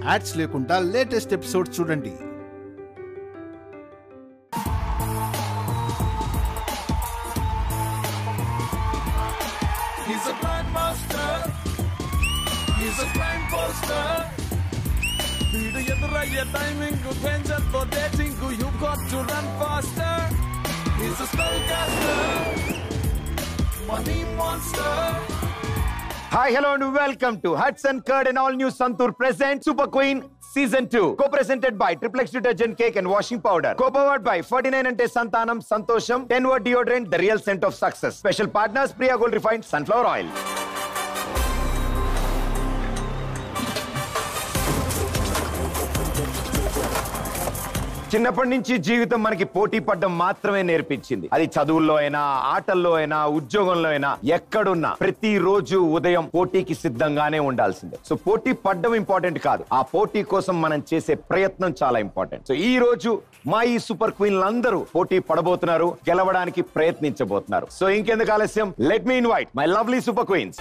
Ads లేకుండా latest episode చూడండి He's a blind master. He's a blind poster. వీడు ఎదురయ్యే టైమింగ్ డేంజర్ తో dating you got to run faster He's a spellcaster. Money monster. Hi, hello, and welcome to Hudson Curd and All New Santur present Super Queen Season 2. Co-presented by Triplex Detergent Cake and Washing Powder. Co-powered by 49 Ante Santanam Santosham 10 Word Deodorant, the real scent of success. Special partners Priya Gold Refined Sunflower Oil. చిన్నప్పటి నుంచి జీవితం మనకి పోటీ పడ్డం మాత్రమే నేర్పించింది అది చదువుల్లో అయినా ఆటల్లో అయినా ఉద్యోగంలో అయినా ఎక్కడున్నా ప్రతి రోజు ఉదయం పోటీకి సిద్ధంగానే ఉండాల్సిందే సో పోటీ పడ్డం ఇంపార్టెంట్ కాదు ఆ పోటీ కోసం మనం చేసే ప్రయత్నం చాలా ఇంపార్టెంట్ సో ఈ రోజు మా ఈ సూపర్ క్వీన్లు అందరూ పోటీ పడబోతున్నారు గెలవడానికి ప్రయత్నించబోతున్నారు సో ఇంకెందుకు ఆలస్యం let me invite my lovely super queens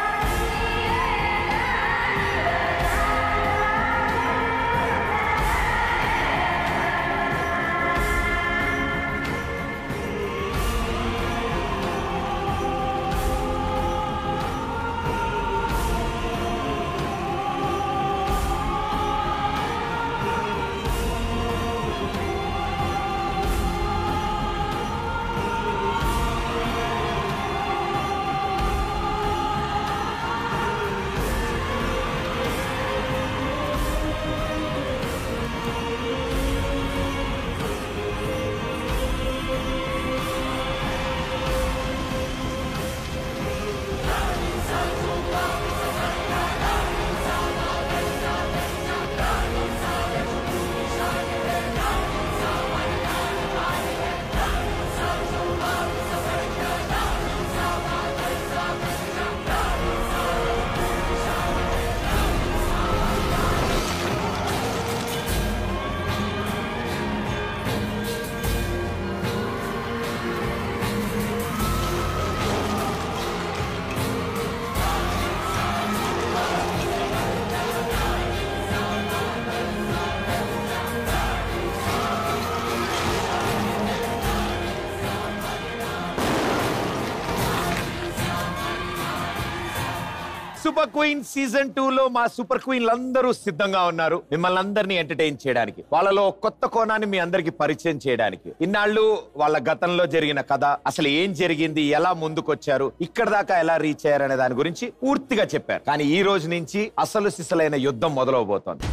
super queen season two లో మా సూపర్ క్వీన్లు అందరూ సిద్ధంగా ఉన్నారు మిమ్మల్ని అందరినీ ఎంటర్టైన్ చేయడానికి వాళ్ళలో కొత్త కోణాన్ని మీ అందరికి పరిచయం చేయడానికి ఇన్నాళ్ళు వాళ్ళ గతంలో జరిగిన కథ అసలు ఏం జరిగింది ఎలా ముందుకొచ్చారు ఇక్కడ దాకా ఎలా రీచ్ అయ్యారు అనే దాని గురించి పూర్తిగా చెప్పారు కానీ ఈ రోజు నుంచి అసలు సిసలైన యుద్ధం మొదలవబోతోంది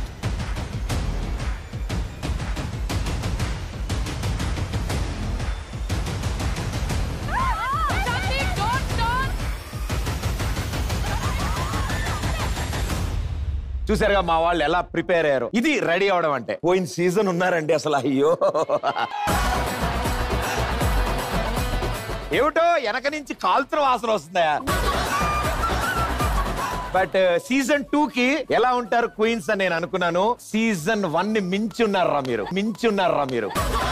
చూసారుగా మా వాళ్ళు ఎలా ప్రిపేర్ అయ్యారు ఇది రెడీ అవడం అంటే పోయిన సీజన్ ఉన్నారండి అసలు అయ్యో ఏమిటో వెనక నుంచి కాల్తున్న వాసన వస్తుందా బట్ సీజన్ టూ కి ఎలా ఉంటారు క్వీన్స్ అని నేను అనుకున్నాను సీజన్ వన్ ని మించి ఉన్నారా మీరు మించి ఉన్నారా మీరు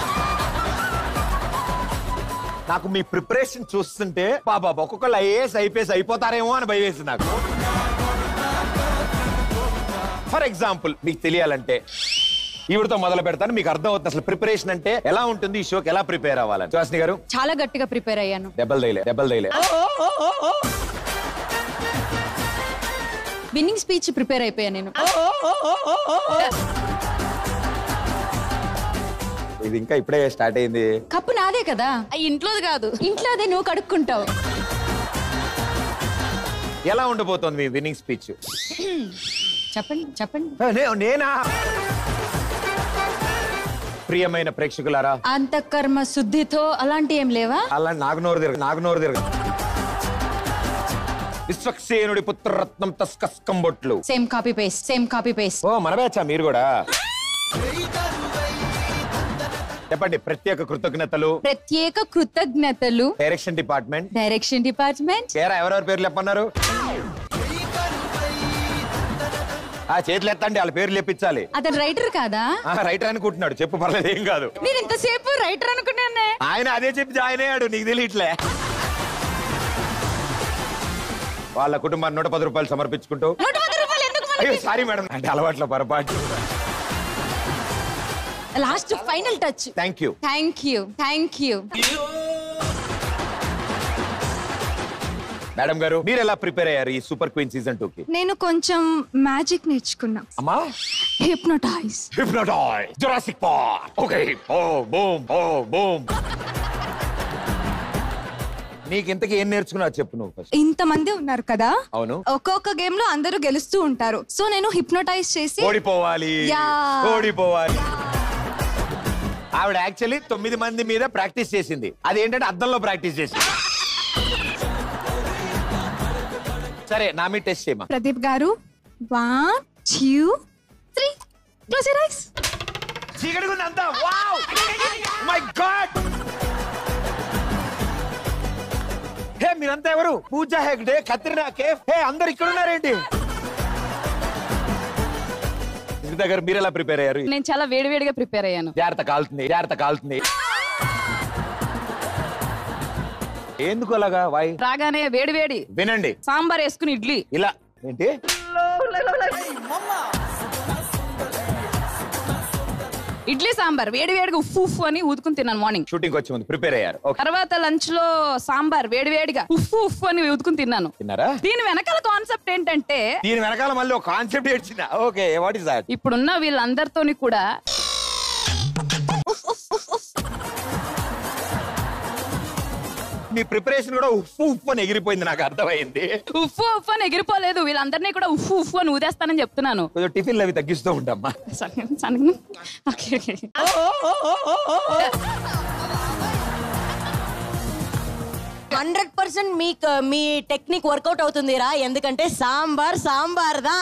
నాకు మీ ప్రిపరేషన్ చూస్తుంటే బాబా ఒక్కొక్కళ్ళు ఐఏఎస్ ఐపీఎస్ అయిపోతారేమో అని భయం వేసింది నాకు ఫర్ ఎగ్జాంపుల్ మీకు తెలియాలంటే ఈవిడతో మొదలు పెడతాను మీకు అర్థం అవుతుంది అసలు ప్రిపరేషన్ అంటే ఎలా ఉంటుంది ఈ షోకి ఎలా ప్రిపేర్ అవ్వాలని సుహాసిని గారు చాలా గట్టిగా ప్రిపేర్ అయ్యాను దెబ్బలు తైలే దెబ్బలు తైలే విన్నింగ్ స్పీచ్ ప్రిపేర్ అయిపోయా నేను ఇది ఇంకా ఇప్పుడే స్టార్ట్ అయింది కప్పు నాదే కదా ఇంట్లోది కాదు ఇంట్లోదే నువ్వు కడుక్కుంటావు ఎలా ఉండబోతోంది మీ విన్నింగ్ స్పీచ్ చెప్పండి చెప్పండి నేనా ప్రియమైన ప్రేక్షకులారా అంతఃకర్మ శుద్ధితో అలాంటి ఏం లేవా అలా నాకు నోరు తిరగ నాకు నోరు తిరగ విశ్వక్సేనుడి పుత్రరత్నం తస్కస్కం బొట్లు same copy paste same copy paste ఓ మన బ్యాచా మీరు కూడా చెప్పండి ప్రత్యేక కృతజ్ఞతలు ప్రత్యేక కృతజ్ఞతలు డైరెక్షన్ డిపార్ట్మెంట్ డైరెక్షన్ డిపార్ట్మెంట్ కేరా ఎవరెవరి పేర్లు చెప్పన్నారు ఆ చేతులు ఎత్తండి వాళ్ళ పేర్లు చెప్పించాలి అతను రైటర్ కాదా ఆ, రైటర్ అనుకుంటున్నాడు చెప్పు పర్లేదు ఏం కాదు నేను ఇంతసేపు రైటర్ అనుకున్నానే ఆయన అదే చెప్పి జాయిన్ అయ్యాడు నీకు తెలియట్లే వాళ్ళ కుటుంబాన్ని నూట పది రూపాయలు సమర్పించుకుంటూ నూట పది రూపాయలు ఎందుకు అయ్యో సారీ మేడం అంటే అలవాట్ల పొరపాటు last final touch thank you thank you thank you madam garu మీరు ఎలా ప్రిపేర్ అయ్యారు ఈ సూపర్ క్వీన్ సీజన్ టూ కి నేను కొంచెం మ్యాజిక్ నేర్చుకున్నా అమ్మా హిప్నోటైజ్ హిప్నోటాయ్ Jurassic Park okay oh boom oh boom నీకు ఇంతకీ ఏం నేర్చుకున్నావు చెప్పు నువ్వు ఫస్ట్ ఇంతమంది ఉన్నారు కదా అవును ఒక్కొక్క గేమ్ లో అందరూ గెలుస్తూ ఉంటారు సో నేను హిప్నోటైజ్ చేసి ఓడిపోవాలి Yeah. ఓడిపోవాలి ఆవిడ యాక్చువల్లీ తొమ్మిది మంది మీద ప్రాక్టీస్ చేసింది అది ఏంటంటే అద్దంలో ప్రాక్టీస్ చేసింది సరే నా మీద టెస్ట్ చేయమా Pradeep garu one two three close your eyes చీకటిగా ఉంది అంతా వావ్ మై గాడ్ హే మీరంతా ఎవరు పూజా హెగ్డే కత్రినా కేఫ్ హే అందరు ఇక్కడ ఉన్నారేంటి సునీత గారు మీరు ఎలా ప్రిపేర్ అయ్యారు నేను చాలా వేడివేడిగా ప్రిపేర్ అయ్యాను జాగ్రత్త కాలుతుంది జాగ్రత్త కాలుతుంది ఎందుకు అలాగా వాయ్ రాగానే వేడి వేడి వినండి సాంబార్ వేసుకుని ఇడ్లీ ఇలా ఏంటి ఇడ్లీ సాంబార్ వేడి వేడిగా ఉఫ్ ఉఫ్ అని ఊదుకుని తిన్నాను మార్నింగ్ షూటింగ్ వచ్చే ముందు ప్రిపేర్ అయ్యారు ఓకే తర్వాత లంచ్ లో సాంబార్ వేడి వేడిగా ఉఫ్ ఉఫ్ అని ఊదుకుని తిన్నాను తిన్నారా దీని వెనకాల కాన్సెప్ట్ ఏంటంటే దీని వెనకాల మళ్ళీ ఒక కాన్సెప్ట్ ఏడ్చిందా ఓకే వాట్ ఇస్ దాట్ ఇప్పుడున్న వీళ్ళందరితోని కూడా మీ ప్రిపరేషన్ కూడా ఉప్పు ఉప్పు అని ఎగిరిపోయింది నాకు అర్థమైంది ఉఫ్ ఉఫ్ అని ఎగిరిపోలేదు వీళ్ళందరినీ కూడా ఉఫ్ ఉఫ్ అని ఊదేస్తానని చెప్తున్నాను కొంచెం టిఫిన్లు అవి తగ్గిస్తూ ఉంటామ్మా సగం- సగం. Okay, okay. హండ్రెడ్ పర్సెంట్ మీ మీ టెక్నిక్ వర్కౌట్ అవుతుందిరా ఎందుకంటే sambar sambar the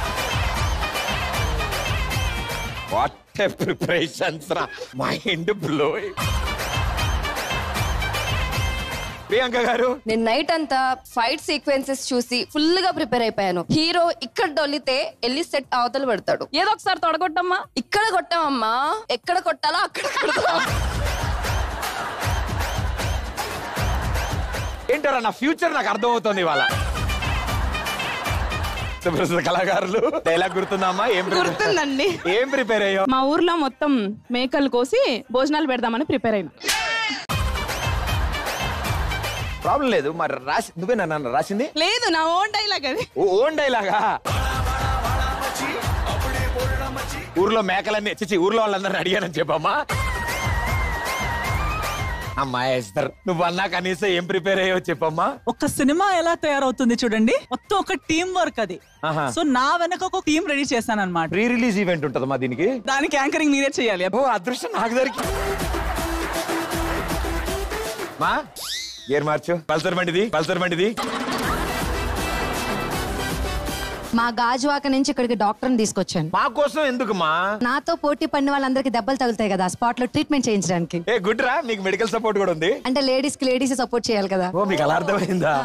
what preparations రా మైండ్ బ్లోయింగ్ ప్రియాంక గారు నేను నైట్ అంతా ఫైట్ సీక్వెన్సెస్ చూసి ఫుల్ గా ప్రిపేర్ అయిపోయాను హీరో ఇక్కడ డొల్లితే వెళ్ళి సెట్ అవతల పెడతాడు ఏదో ఒకసారి తొడగొట్టమ్మా ఇక్కడ కొట్టామమ్మా ఎక్కడ కొట్టాలో అక్కడ కొడతాం ఏంటారా నా ఫ్యూచర్ నాకు అర్థమవుతుంది ఇవాళ సుప్రసిద్ధ కళాకారులు డైలాగ్ గుర్తుందమ్మా ఏం prepare- గుర్తుందండి. ఏం ప్రిపేర్ అయ్యో మా ఊర్లో మొత్తం మేకలు కోసి భోజనాలు పెడదామని ప్రిపేర్ అయినా ప్రాబ్లం లేదు మరి రాసి నువ్వే నన్ను రాసింది లేదు నా ఓన్ డైలాగ్ అది ఓ ఓన్ డైలాగా ఊర్లో మేకలన్నీ చిచి ఊర్లో వాళ్ళందరిని అడిగానని చెప్పమ్మా అమ్మా ఎస్తర్ నువ్వు అన్నా కనీసం ఏం ప్రిపేర్ అయ్యో చెప్పమ్మా ఒక సినిమా ఎలా తయారవుతుంది చూడండి మొత్తం ఒక టీం వర్క్ అది ఆహా. సో నా వెనక ఒక టీం రెడీ చేశాను అనమాట ప్రీ రిలీజ్ ఈవెంట్ ఉంటుందమ్మా దీనికి దానికి యాంకరింగ్ మీరే చేయాలి ఓ అదృష్టం నాకు దొరికి మా గేర్ మార్చు పల్సర్ బండిది పల్సర్ బండిది మా గాజువాక నుంచి ఇక్కడికి డాక్టర్ని తీసుకొచ్చాను మా కోసం ఎందుకుమా నాతో పోటీ పడిన వాళ్ళందరికీ దెబ్బలు తగులుతాయి కదా స్పాట్ లో ట్రీట్మెంట్ చేయించడానికి ఏ గుడ్ రా మీకు మెడికల్ సపోర్ట్ కూడా ఉంది అంటే లేడీస్ కి లేడీస్ సపోర్ట్ చేయాలి కదా ఓ మీకు అలా అర్థమైందా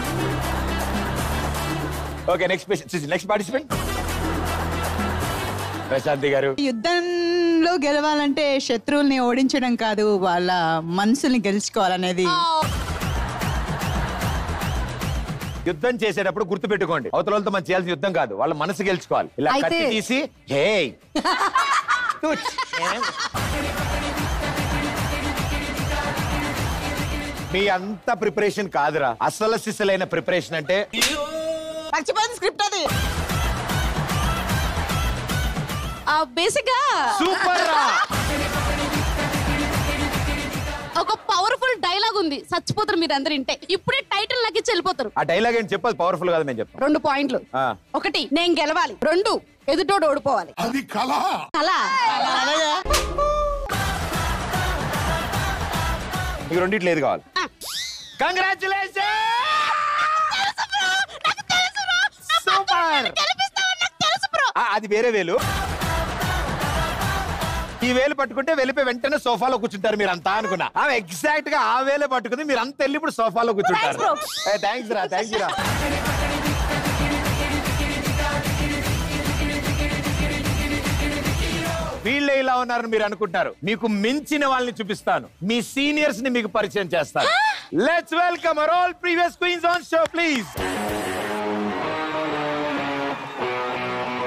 okay next next participant Prashanthi garu యుద్ధంలో గెలవాలంటే శత్రువుల్ని ఓడించడం కాదు వాళ్ళ మనసుల్ని గెలుచుకోవాలనేది యుద్ధం చేసేటప్పుడు గుర్తు పెట్టుకోండి అవతల వాళ్ళతో మనం చేయాల్సిన యుద్ధం కాదు వాళ్ళ మనసు గెలుచుకోవాలి ఇలా అయితే- కత్తి తీసి హే తుచ్. మీ అంత ప్రిపరేషన్ కాదురా అసలు సిసలైన ప్రిపరేషన్ అంటే మర్చిపోయింది స్క్రిప్ట్ అది బేసిక్ గా సూపర్ రా ఒక పవర్ఫుల్ డైలాగ్ ఉంది చచ్చిపోతారు మీరు అందరు ఇంటే ఇప్పుడే టైటిల్ నాకు ఇచ్చి వెళ్ళిపోతారు ఆ డైలాగ్ ఏంటి చెప్పదు పవర్ఫుల్ కాదు మేము చెప్తాం రెండు పాయింట్లు ఆ. ఒకటి నేను గెలవాలి రెండు ఎదుటోడు ఓడిపోవాలి అది కళ అలా మీకు రెండిట్లు ఏది కావాలి కంగ్రాచులేషన్ సూపర్ అది వేరే వేలు ఈ వేలు పట్టుకుంటే వెళ్ళిపోయి వెంటనే సోఫాలో కూర్చుంటారు మీరు అంతా అనుకున్నా ఆమె ఎగ్జాక్ట్ గా ఆ వేలే పట్టుకుంది మీరు అంత వెళ్ళి ఇప్పుడు సోఫాలో కూర్చుంటారు థ్యాంక్స్ రా థ్యాంక్ రా వీళ్ళే ఇలా ఉన్నారని మీరు అనుకుంటారు మీకు మించిన వాళ్ళని చూపిస్తాను మీ సీనియర్స్ ని మీకు పరిచయం చేస్తాను let's welcome our all previous queens on show please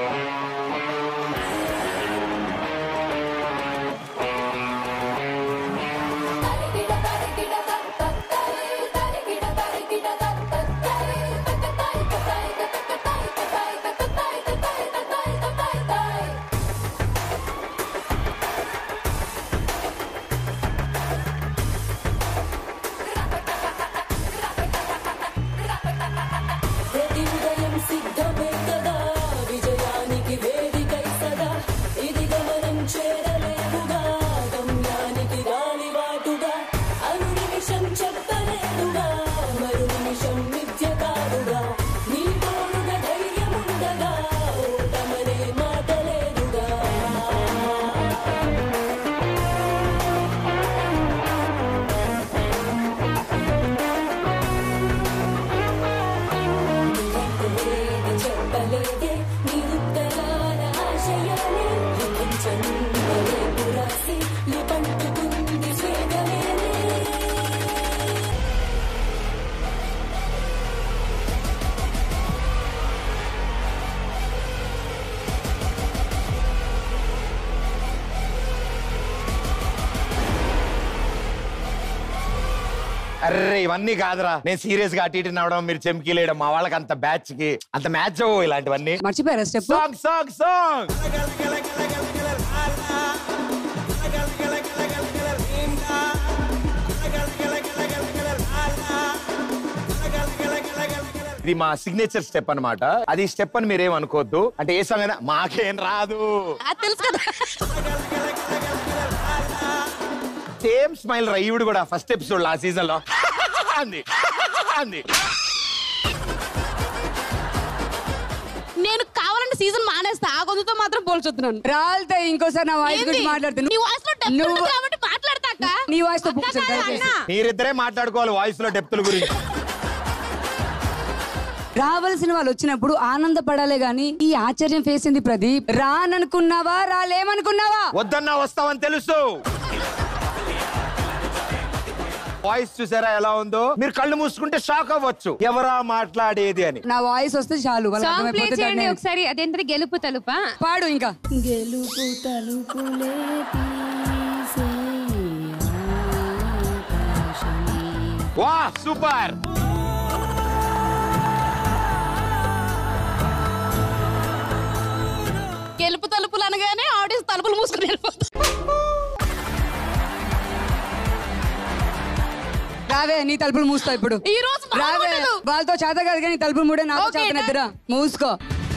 అర్రే ఇవన్నీ కాదురా నేను సీరియస్ గా అటు ఇటు నవ్వడం మీరు చెంకిలేయడం మా వాళ్ళకి అంత బ్యాచ్ కి అంత మ్యాచ్ అవ్వు ఇలాంటివన్నీ మర్చిపోయారా స్టెప్ సాంగ్ సాంగ్ సాంగ్ ఇది మా సిగ్నేచర్ స్టెప్ అన్నమాట అది స్టెప్ అని మీరేం అనుకోవద్దు అంటే ఏ సాంగ్ అయినా మాకేం రాదు అది తెలుసు కదా సేమ్ స్మైల్ రా ఈవిడ కూడా ఫస్ట్ ఎపిసోడ్ ఆ సీజన్ లో అంది అంది నేను కావాలంటే సీజన్ మానేస్తా ఆ గొంతుతో మాత్రం పోల్చొద్దున్నాను రాలితే ఇంకోసారి నా వాయిస్ గురించి మాట్లాడుతున్నా నీ వాయిస్ లో డెప్త్ నువ్వు- ఉంటుంది కాబట్టి మాట్లాడతా అక్క నీ వాయిస్ తో అక్క కూర్చో, కాదు, దయచేసి. అన్న. మీరిద్దరే మాట్లాడుకోవాలి వాయిస్ లో డెప్తుల గురించి రావాల్సిన వాళ్ళు వచ్చినప్పుడు ఆనందపడాలే గాని ఈ ఆశ్చర్యం ఫేస్ ఏంది ప్రదీప్ రాననుకున్నావా రాలేమనుకున్నావా వద్దన్నా వస్తావని తెలుసు వాయిస్ చూసారా ఎలా ఉందో మీరు కళ్ళు మూసుకుంటే షాక్ అవ్వచ్చు ఎవరా మాట్లాడేది అని నా వాయిస్ వస్తే చాలు వాళ్ళకి సాంగ్ ప్లే అర్థమైపోతే చేయండి దాన్ని- ఒకసారి అదేంటది గెలుపు తలుపా పాడు ఇంకా గెలుపు తలుపులే వా సూపర్ గెలుపు తలుపులు అనగానే ఆడియన్స్ తలుపులు మూసుకుని వెళ్ళిపోతారు రావే నీ తలుపులు మూస్తా ఇప్పుడు ఈ రోజు రావే బాగుండదు. వాళ్ళతో చేత కాదు కానీ తలుపులు మూడే నాతో ఓకే, చేత done. నిద్ర మూసుకో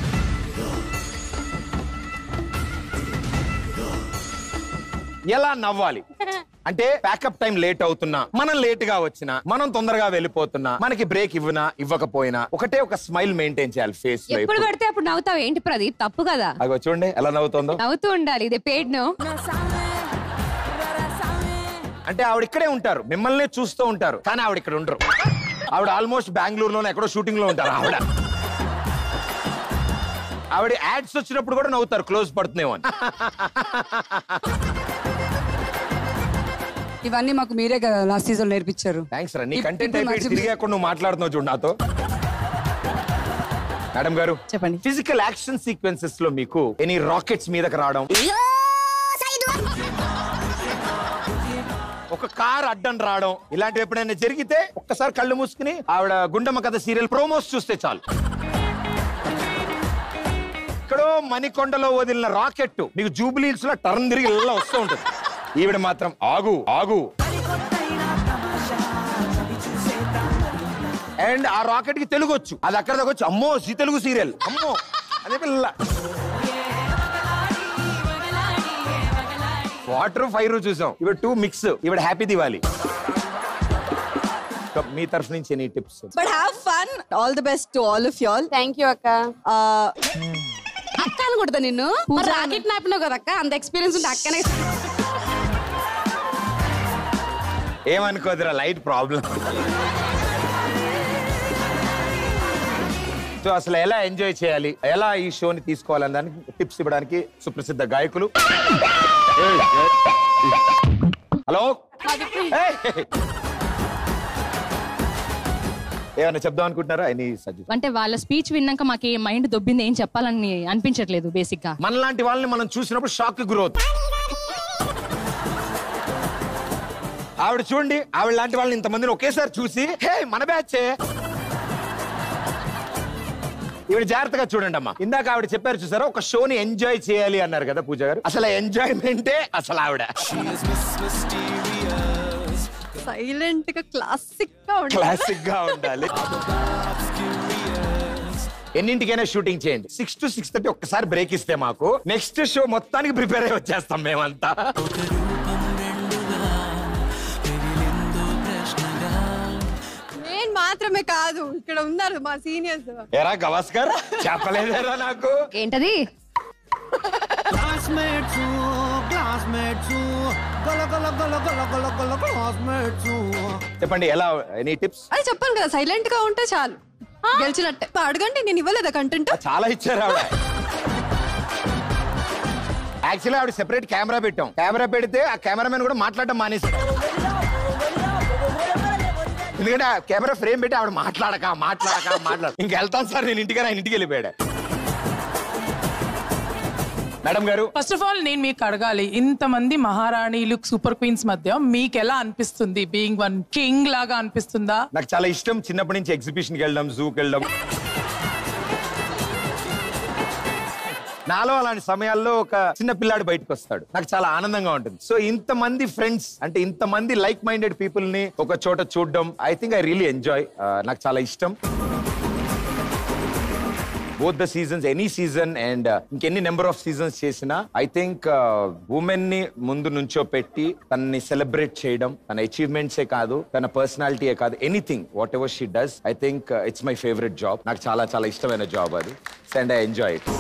ఎలా నవ్వాలి అంటే ప్యాకప్ టైం లేట్ అవుతున్నా మనం లేట్ గా వచ్చినా మనం తొందరగా వెళ్ళిపోతున్నా మనకి బ్రేక్ ఇవ్వనా ఇవ్వకపోయినా ఒకటే ఒక స్మైల్ మెయింటైన్ చేయాలి ఫేస్ లో ఎప్పుడు ఎప్పుడు. పడితే అప్పుడు నవ్వుతావు ఏంటి ప్రదీప్ తప్పు కదా అగో చూడండి ఎలా నవ్వుతుందో నవ్వుతూ ఉండాలి ఇదే పేడ్ నో అంటే ఆవిడ ఇక్కడే ఉంటారు మిమ్మల్ని చూస్తూ ఉంటారు కానీ ఆవిడ ఇక్కడ ఉండరు ఆవిడ ఆల్మోస్ట్ బెంగళూరులోనే ఎక్కడో షూటింగ్ లో ఉంటారు ఆవిడ ఆవిడ యాడ్స్ వచ్చినప్పుడు కూడా నవ్వుతారు క్లోజ్ పడుతున్నామో అని ఇవన్నీ మాకు మీరే కదా లాస్ట్ సీజన్ నేర్పించారు థ్యాంక్స్ రా నీ ఇప్- కంటెంట్ ఇప్పుడు అయిపోయి మర్చిపో- తిరిగి అక్కడ నువ్వు మాట్లాడుతున్నావు చూడు నాతో మేడం గారు చెప్పండి ఫిజికల్ యాక్షన్ సీక్వెన్సెస్ లో మీకు ఎనీ రాకెట్స్ మీదకి రావడం ఒక కార్ అడ్డం రావడం ఇలాంటివి ఎప్పుడైనా జరిగితే ఒక్కసారి కళ్ళు మూసుకుని ఆవిడ గుండమ్మ కథ సీరియల్ ప్రోమోస్ చూస్తే చాలు ఎక్కడో మణికొండలో వదిలిన రాకెట్ మీకు జూబ్లీస్ లో టర్న్ తిరిగి ఇలా వస్తూ ఉంటుంది ఈవిడ మాత్రం ఆగు ఆగు అండ్ ఆ రాకెట్ కి తెలుగు వచ్చు అది అక్కడ దాకా వచ్చి అమ్మో జీ తెలుగు సీరియల్ అమ్మో అదే పిల్ల వాటర్ ఫైర్ చూసాం ఇవి టూ మిక్స్ ఇవిడ హ్యాపీ దివాలి సో మీ తరఫు నుంచి any tips but have fun all the best to all of y'all thank you అక్క అక్క అనుకుంటా నిన్ను మరి రాకెట్ నాపినావు కదా అక్క అంత ఎక్స్పీరియన్స్ ఉంటే అక్కనే ఏమనుకోదురా లైట్ ప్రాబ్లం సో అసలు ఎలా ఎంజాయ్ చేయాలి ఎలా ఈ షోని తీసుకోవాలని దానికి టిప్స్ ఇవ్వడానికి సుప్రసిద్ధ గాయకులు ఏయ్, ఏయ్. హలో ఏయ్. ఏమన్నా చెప్దాం అనుకుంటున్నారా ఎనీ సజెషన్ అంటే వాళ్ళ స్పీచ్ విన్నాక మాకు మైండ్ దొబ్బింది ఏం చెప్పాలని అనిపించట్లేదు బేసిక్ గా మనలాంటి వాళ్ళని మనం చూసినప్పుడు షాక్ గ్రోత్ ఆవిడ చూడండి ఆవిడ లాంటి వాళ్ళని ఇంతమందిని ఒకేసారి చూసి హే మన బ్యాచే ఈవిడ జాగ్రత్తగా చూడండి అమ్మా ఇందాక ఆవిడ చెప్పారు చూసారా ఒక షోని ఎంజాయ్ చేయాలి అన్నారు కదా పూజ గారు అసలు ఎంజాయ్మెంటే అసలు ఆవిడ సైలెంట్ గా క్లాసిక్ గా ఉండాలి క్లాసిక్ గా ఉండాలి ఎన్నింటికైనా షూటింగ్ చేయండి సిక్స్ టు సిక్స్ థర్టీ ఒక్కసారి బ్రేక్ ఇస్తే మాకు నెక్స్ట్ షో మొత్తానికి ప్రిపేర్ అయ్యి వచ్చేస్తాం మేమంతా నేను మాత్రమే కాదు ఇక్కడ ఉన్నారు మా సీనియర్స్ ఎరా గవాస్కర్ చెప్పలేదేరా నాకు ఏంటది క్లాస్మేట్స్ క్లాస్మేట్స్ గల గల గల గల గల గల క్లాస్మేట్స్ చెప్పండి ఎలా ఎనీ టిప్స్ అది చెప్పాను కదా సైలెంట్ గా ఉంటే చాలు గెలిచినట్టే అడగండి నేను ఇవ్వలేదా కంటెంట్ చాలా ఇచ్చారు ఆవిడ యాక్చువల్లీ ఆవిడ సెపరేట్ కెమెరా పెట్టాం కెమెరా పెడితే ఆ కెమెరామెన్ కూడా మాట్లాడడం మానేసి ఎందుకంటే ఆ కెమెరా ఫ్రేమ్ పెట్టి ఆవిడ మాట్లాడక మాట్లాడక మాట్లాడ ఇంక వెళ్తాను సార్ నేను ఇంటికి ఆయన ఇంటికి వెళ్ళిపోయాడు మేడం గారు ఫస్ట్ ఆఫ్ ఆల్ నేను మీకు అడగాలి ఇంతమంది మహారాణిలు సూపర్ క్వీన్స్ మధ్య మీకు ఎలా అనిపిస్తుంది బీయింగ్ వన్ కింగ్ లాగా అనిపిస్తుందా నాకు చాలా ఇష్టం చిన్నప్పటి నుంచి ఎగ్జిబిషన్కి వెళ్ళడం జూకి వెళ్ళడం నాలో అలాంటి సమయాల్లో ఒక చిన్న పిల్లాడు బయటకు వస్తాడు నాకు చాలా ఆనందంగా ఉంటుంది సో ఇంత మంది ఫ్రెండ్స్ అంటే ఇంత మంది లైక్ మైండెడ్ పీపుల్ ని ఒక చోట చూడడం I think I really enjoy నాకు చాలా ఇష్టం both the seasons any season and ఇంకెన్ని నెంబర్ ఆఫ్ సీజన్స్ చేసినా ఐ థింక్ ఉమెన్ ని ముందు నుంచో పెట్టి తనని సెలబ్రేట్ చేయడం తన అచీవ్మెంట్సే కాదు తన పర్సనాలిటీయే కాదు anything whatever she does I think it's my favourite job నాకు చాలా చాలా ఇష్టమైన జాబ్ అది అండ్ ఐ ఎంజాయ్ ఇట్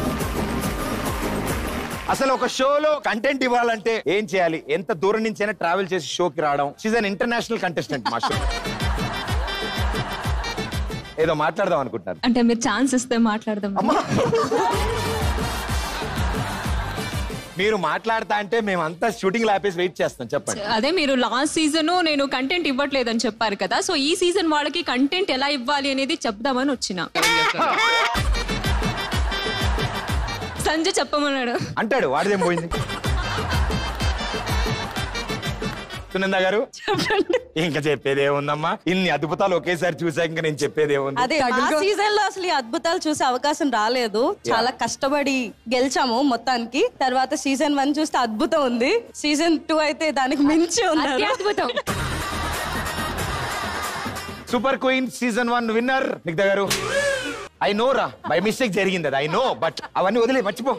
అసలు ఒక షోలో కంటెంట్ ఇవ్వాలంటే ఏం చేయాలి ఎంత దూరం నుంచి అయినా ట్రావెల్ చేసి షోకి రావడం షీజ్ అన్ ఇంటర్నేషనల్ కంటెస్టెంట్ మా షో ఏదో మాట్లాడదాం అనుకుంటున్నారు అంటే మీరు ఛాన్స్ ఇస్తే మాట్లాడదాం మీరు మాట్లాడతా అంటే మేమంతా షూటింగ్ ఆపేసి వెయిట్ చేస్తాం చెప్పండి అదే మీరు లాస్ట్ సీజన్ నేను కంటెంట్ ఇవ్వట్లేదని చెప్పారు కదా సో ఈ సీజన్ వాళ్ళకి కంటెంట్ ఎలా ఇవ్వాలి అనేది చెప్దామని వచ్చిన సంజయ్ చెప్పమన్నాడు అంటాడు వాడిదేం పోయింది సునంద గారు ఇంకా చెప్పేది ఏముందమ్మా ఇన్ని అద్భుతాలు ఒకేసారి చూసాక ఇంకా నేను చెప్పేది ఏముంది అదే ఆ సీజన్ లో అసలు ఈ అద్భుతాలు చూసే అవకాశం రాలేదు చాలా కష్టపడి గెలిచాము మొత్తానికి తర్వాత సీజన్ వన్ చూస్తే అద్భుతం ఉంది సీజన్ టూ అయితే దానికి మించి ఉంది అద్భుతం super queen season one winner నిగ్ధ గారు ఐ నో రా బై మిస్టేక్ జరిగింది అది ఐ నో బట్ అవన్నీ వదిలే మర్చిపో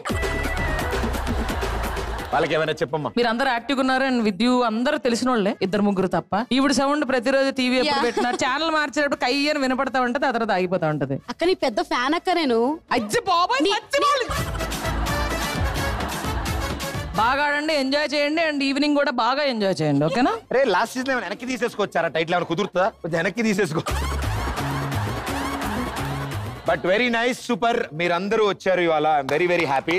వాళ్ళకి ఏమైనా చెప్పమ్మా మీరు అందరు యాక్టివ్ ఉన్నారు అండ్ విత్ యూ అందరూ తెలిసిన వాళ్ళే ఇద్దరు ముగ్గురు తప్ప ఈవిడ సౌండ్ ప్రతిరోజు టీవీ ఎప్పుడు Yeah. పెట్టినా ఛానల్ మార్చేటప్పుడు కయ్యని వినపడతా ఉంటది ఆ తర్వాత ఆగిపోతా ఉంటది అక్క నీ పెద్ద ఫ్యాన్ అక్క నేను అజ్జి బాబాయ్ బాగా ఆడండి ఎంజాయ్ చేయండి అండ్ ఈవినింగ్ కూడా బాగా ఎంజాయ్ చేయండి ఓకేనా రే లాస్ట్ సీజన్ ఏమైనా వెనక్కి తీసేసుకొచ్చారా టైటిల్ ఏమైనా కుదురుతుందా కొంచెం వెనక్కి తీసేసుకో బట్ వెరీ నైస్ సూపర్ మీరందరూ వచ్చారు ఇవాళ I'm very very happy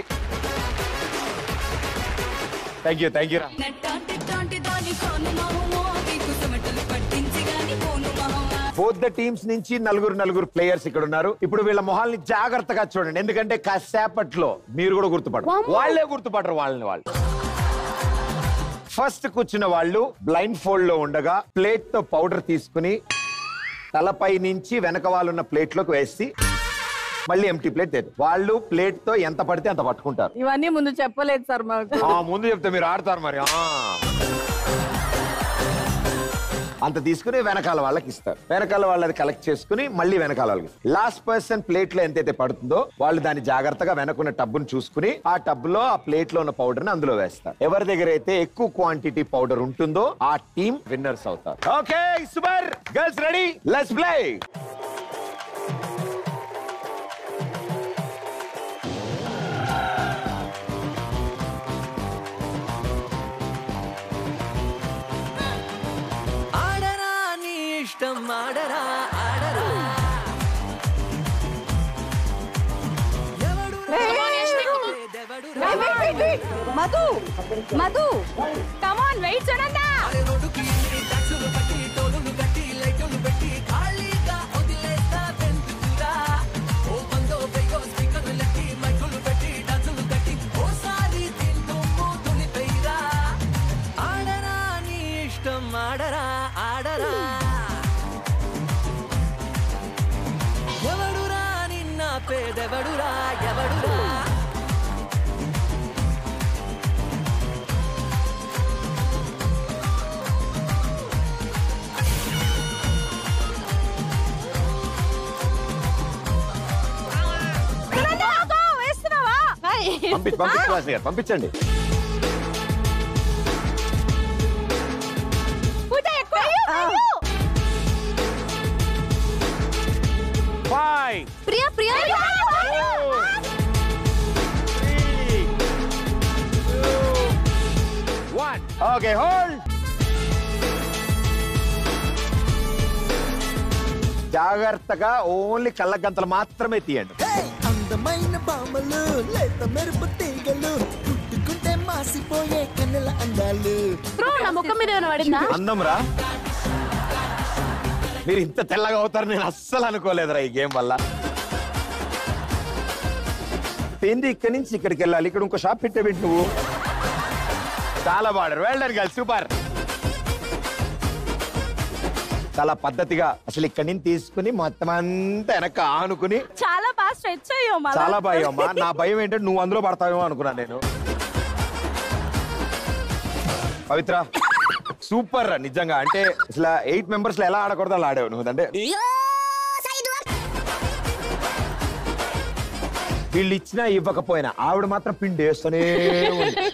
thank you thank you రా బోత్ ద టీమ్స్ నుంచి నలుగురు నలుగురు ప్లేయర్స్ ఇక్కడ ఉన్నారు ఇప్పుడు వీళ్ళ మొహాల్ని జాగ్రత్తగా చూడండి ఎందుకంటే కాసేపట్లో మీరు కూడా గుర్తుపడరు వాళ్ళే గుర్తుపడరు వాళ్ళని వాళ్ళు ఫస్ట్ కూర్చున్న వాళ్ళు బ్లైండ్ ఫోల్డ్ లో ఉండగా ప్లేట్ తో పౌడర్ తీసుకుని తలపై నుంచి వెనక వాళ్ళు ఉన్న ప్లేట్ లోకి వేసి మళ్ళీ ఎంటీ ప్లేట్ తెరు వాళ్ళు ప్లేట్ తో ఎంత పడితే అంత పట్టుకుంటారు ఇవన్నీ ముందు చెప్పలేదు సార్ మాకు ఆ ముందు చెప్తే మీరు ఆడతారు మరి ఆ. అంత తీసుకుని వెనకాల వాళ్ళకి ఇస్తారు వెనకాల వాళ్ళది కలెక్ట్ చేసుకుని మళ్ళీ వెనకాల వాళ్ళకి లాస్ట్ పర్సన్ ప్లేట్ లో ఎంతైతే పడుతుందో వాళ్ళు దాన్ని జాగ్రత్తగా వెనకున్న టబ్బును చూసుకుని ఆ టబ్ లో ఆ ప్లేట్ లో ఉన్న పౌడర్ ని అందులో వేస్తారు ఎవరి దగ్గర అయితే ఎక్కువ క్వాంటిటీ పౌడర్ ఉంటుందో ఆ టీం విన్నర్స్ అవుతారు okay super girls ready let's play ఆడరా నీ ఇష్టం ఆడరా ఆడరా మధు మధు కమాన్ వెయిట్ చూడండి ఆడరా నీ ఇష్టం ఆడరా ఆడరా ఎవడురా నిన్న పేదెవడురా ఎవడురా పంపించి పంపించాల్సి గారు పంపించండి five Priya Priya one okay hold జాగ్రత్తగా ఓన్లీ కళ్ళ గంతలు మాత్రమే తీయండి అందమైన బామలు లేత మెరుపు తీగలు పుట్టుకుంటే మాసిపోయే కన్నుల అందాలు బ్రో నా ముఖం మీద ఏమైనా పడిందా అందం రా మీరు ఇంత తెల్లగా అవుతారు నేను అస్సలు అనుకోలేదురా ఈ గేమ్ వల్ల ఏంది ఇక్కడి నుంచి ఇక్కడికి వెళ్ళాలి ఇక్కడ ఇంకో షాప్ పెట్టేబెట్టి నువ్వు చాలా బాడారు వెళ్ళారు కలిసి సూపర్ చాలా పద్ధతిగా అసలు ఇక్కడి నుంచి తీసుకుని మొత్తం అంతా వెనక ఆనుకుని చాలా బాగా స్ట్రెచ్ అయ్యాం మళ్ళా. చాలా భయం అమ్మా నా భయం ఏంటంటే నువ్వు అందులో పడతావేమో అనుకున్నాను నేను పవిత్ర సూపర్ రా నిజంగా అంటే అసలు ఎయిట్ మెంబర్స్ లో ఎలా ఆడకూడదు అలా ఆడావు నువ్వు అంటే వీళ్ళు ఇచ్చినా ఇవ్వకపోయినా ఆవిడ మాత్రం పిండి వేస్తూనే ఉంది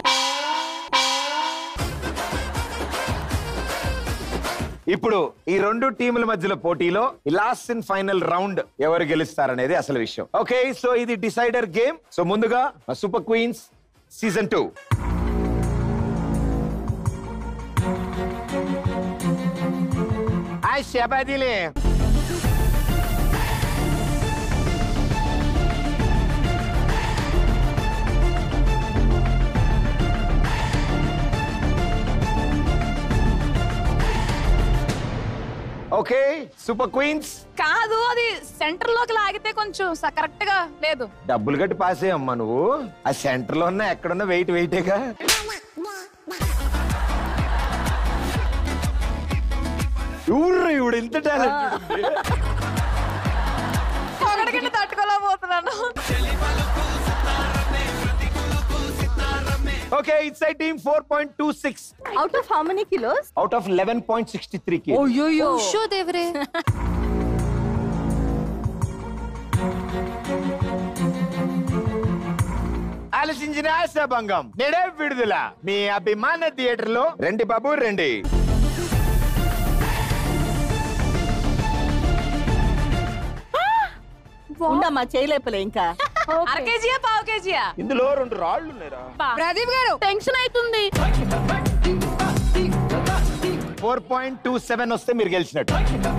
ఇప్పుడు ఈ రెండు టీముల మధ్యలో పోటీలో లాస్ట్ ఇన్ ఫైనల్ రౌండ్ ఎవరు గెలుస్తారనేది అసలు విషయం ఓకే సో ఇది డిసైడర్ గేమ్ సో ముందుగా సూపర్ క్వీన్స్ సీజన్ టూ శబాదీలే ఓకే సూపర్ క్వీన్స్ కాదు అది సెంటర్ లోకి లాగితే కొంచెం కరెక్ట్ గా లేదు డబ్బులు కట్టి పాస్ అయ్యమ్మా నువ్వు ఆ సెంటర్ లో ఉన్న ఎక్కడున్న వెయిట్ వెయిటేగా ఎవరు ఇవిడు ఇంత టాలెంట్ ఒకటికి తట్టుకోలేకపోతున్నాను okay it's I team four point two six out of how many kilos out of eleven point sixty three కి షో దేవరే ఆలోచించిన ఆశాభంగం నేడే విడుదల మీ అభిమాన థియేటర్ లో రండి బాబు రండి ఉండమ్మా చేయలేపలే ఇంకా అర కేజీయా పావు కేజీయా ఇందులో రెండు రాళ్ళు ఉన్నాయిరా ప్రదీప్ గారు టెన్షన్ అవుతుంది ఫోర్ పాయింట్ టూ సెవెన్ వస్తే మీరు గెలిచినట్టు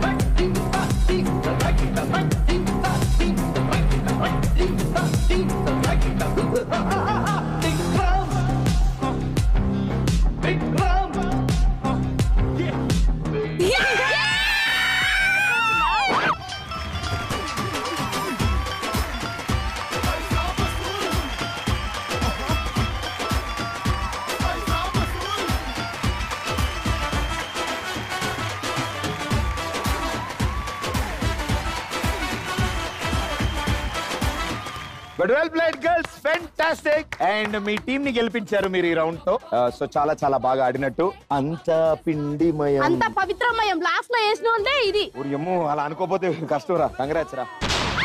but well played girls fantastic and మీ టీం ని గెలిపించారు మీరు ఈ రౌండ్ తో సో చాలా చాలా బాగా ఆడినట్టు అంత పిండిమయం అంత పవిత్రమయం లాస్ట్ లో వేసిన వాళ్ళే ఇది ఊరియమ్మో అలా అనుకోపోతే కష్టం రా కంగ్రాట్స్ రా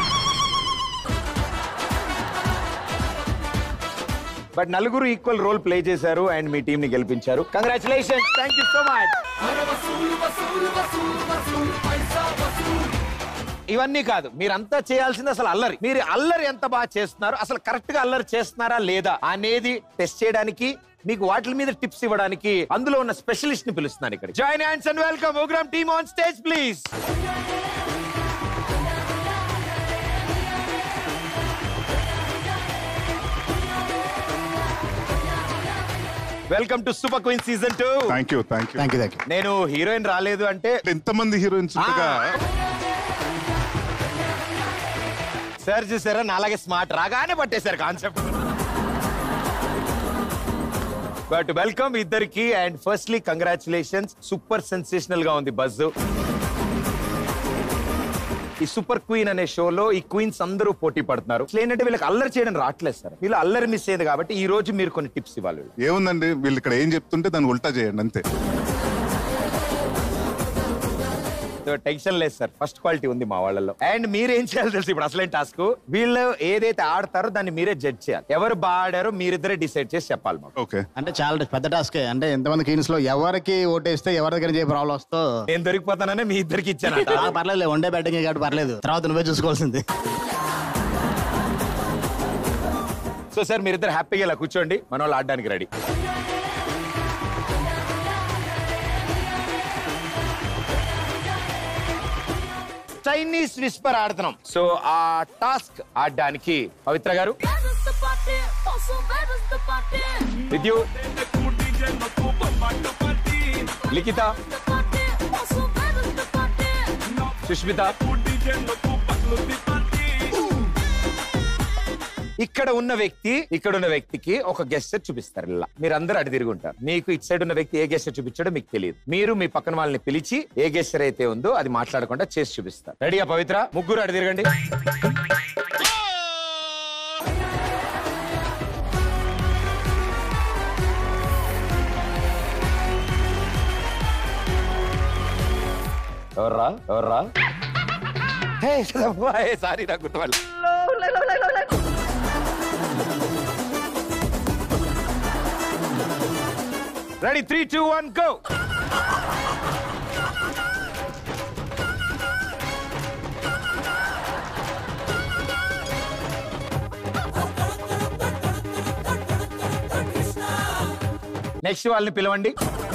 బట్ నలుగురు ఈక్వల్ రోల్ ప్లే చేశారు అండ్ మీ టీం ని గెలిపించారు congratulation thank you so much ఇవన్నీ కాదు మీరంతా చేయాల్సింది అసలు అల్లరి మీరు అల్లరి ఎంత బాగా చేస్తున్నారు అసలు కరెక్ట్ గా అల్లరి చేస్తున్నారా లేదా అనేది టెస్ట్ చేయడానికి మీకు వాటి మీద టిప్స్ ఇవ్వడానికి అందులో ఉన్న స్పెషలిస్ట్ ని పిలుస్తున్నాను ఇక్కడ join hands and welcome programme team on stage please welcome to super queen season two thank you thank you thank you thank you నేను హీరోయిన్ రాలేదు అంటే ఎంతమంది హీరోయిన్స్ ఉండగా సార్ చూసారా నాలాగే స్మార్ట్ రాగానే పట్టేశారు కాన్సెప్ట్ బట్ వెల్కమ్ ఇద్దరికి and firstly congratulations super sensational గా ఉంది బజ్ ఈ సూపర్ క్వీన్ అనే షోలో ఈ క్వీన్స్ అందరూ పోటీ పడుతున్నారు అసలు ఏంటంటే వీళ్ళకి అల్లరి చేయడం రావట్లేదు సార్ వీళ్ళు అల్లరి మిస్ అయ్యేది కాబట్టి ఈ రోజు మీరు కొన్ని టిప్స్ ఇవ్వాలి వీళ్ళకి. ఏముందండి వీళ్ళు ఇక్కడ ఏం చెప్తుంటే దాన్ని ఉల్టా చేయండి అంతే సో టెన్షన్ లేదు సార్ ఫస్ట్ క్వాలిటీ ఉంది మా వాళ్ళలో అండ్ మీరు ఏం చేయాలి తెలుసు ఇప్పుడు అసలేం టాస్క్ వీళ్ళు ఏదైతే ఆడతారో దాన్ని మీరే జడ్జ్ చేయాలి ఎవరు బాగా ఆడారో మీరిద్దరే డిసైడ్ చేసి చెప్పాలి మాకు ఓకే అంటే చాలా పెద్ద టాస్క్ అంటే ఎంతమంది క్వీన్స్ లో ఎవరికి ఓటేస్తే ఎవరి దగ్గర ఏ ప్రాబ్లం వస్తో నేను దొరికిపోతాననే మీ ఇద్దరికి ఇచ్చాను ఆ, పర్లేదు వన్ డే బ్యాటింగ్ కాబట్టి పర్లేదు తర్వాత నువ్వే చూసుకోవాల్సింది సో సార్ మీరిద్దరు హ్యాపీగా ఇలా కూర్చోండి మన వాళ్ళు ఆడడానికి రెడీ చైనీస్ విస్పర్ ఆడుతున్నాం సో ఆ టాస్క్ ఆడడానికి పవిత్ర గారు విద్యు లిఖిత సుష్మిత ఇక్కడ ఉన్న వ్యక్తి ఇక్కడ ఉన్న వ్యక్తికి ఒక గెస్టర్ చూపిస్తారు ఇలా మీరు అందరూ అటు తిరిగి ఉంటారు మీకు ఇటు సైడ్ ఉన్న వ్యక్తి ఏ గెస్టర్ చూపించాడో మీకు తెలియదు మీరు మీ పక్కన వాళ్ళని పిలిచి ఏ గెస్టర్ అయితే ఉందో అది మాట్లాడకుండా చేసి చూపిస్తారు రెడీగా పవిత్ర ముగ్గురు అటు తిరగండి ఎవర్రా ఎవర్రా హే సదమ్మా, హే సారీ నాకు గుర్తుపడలే ready three two one go next వాళ్ళని పిలవండి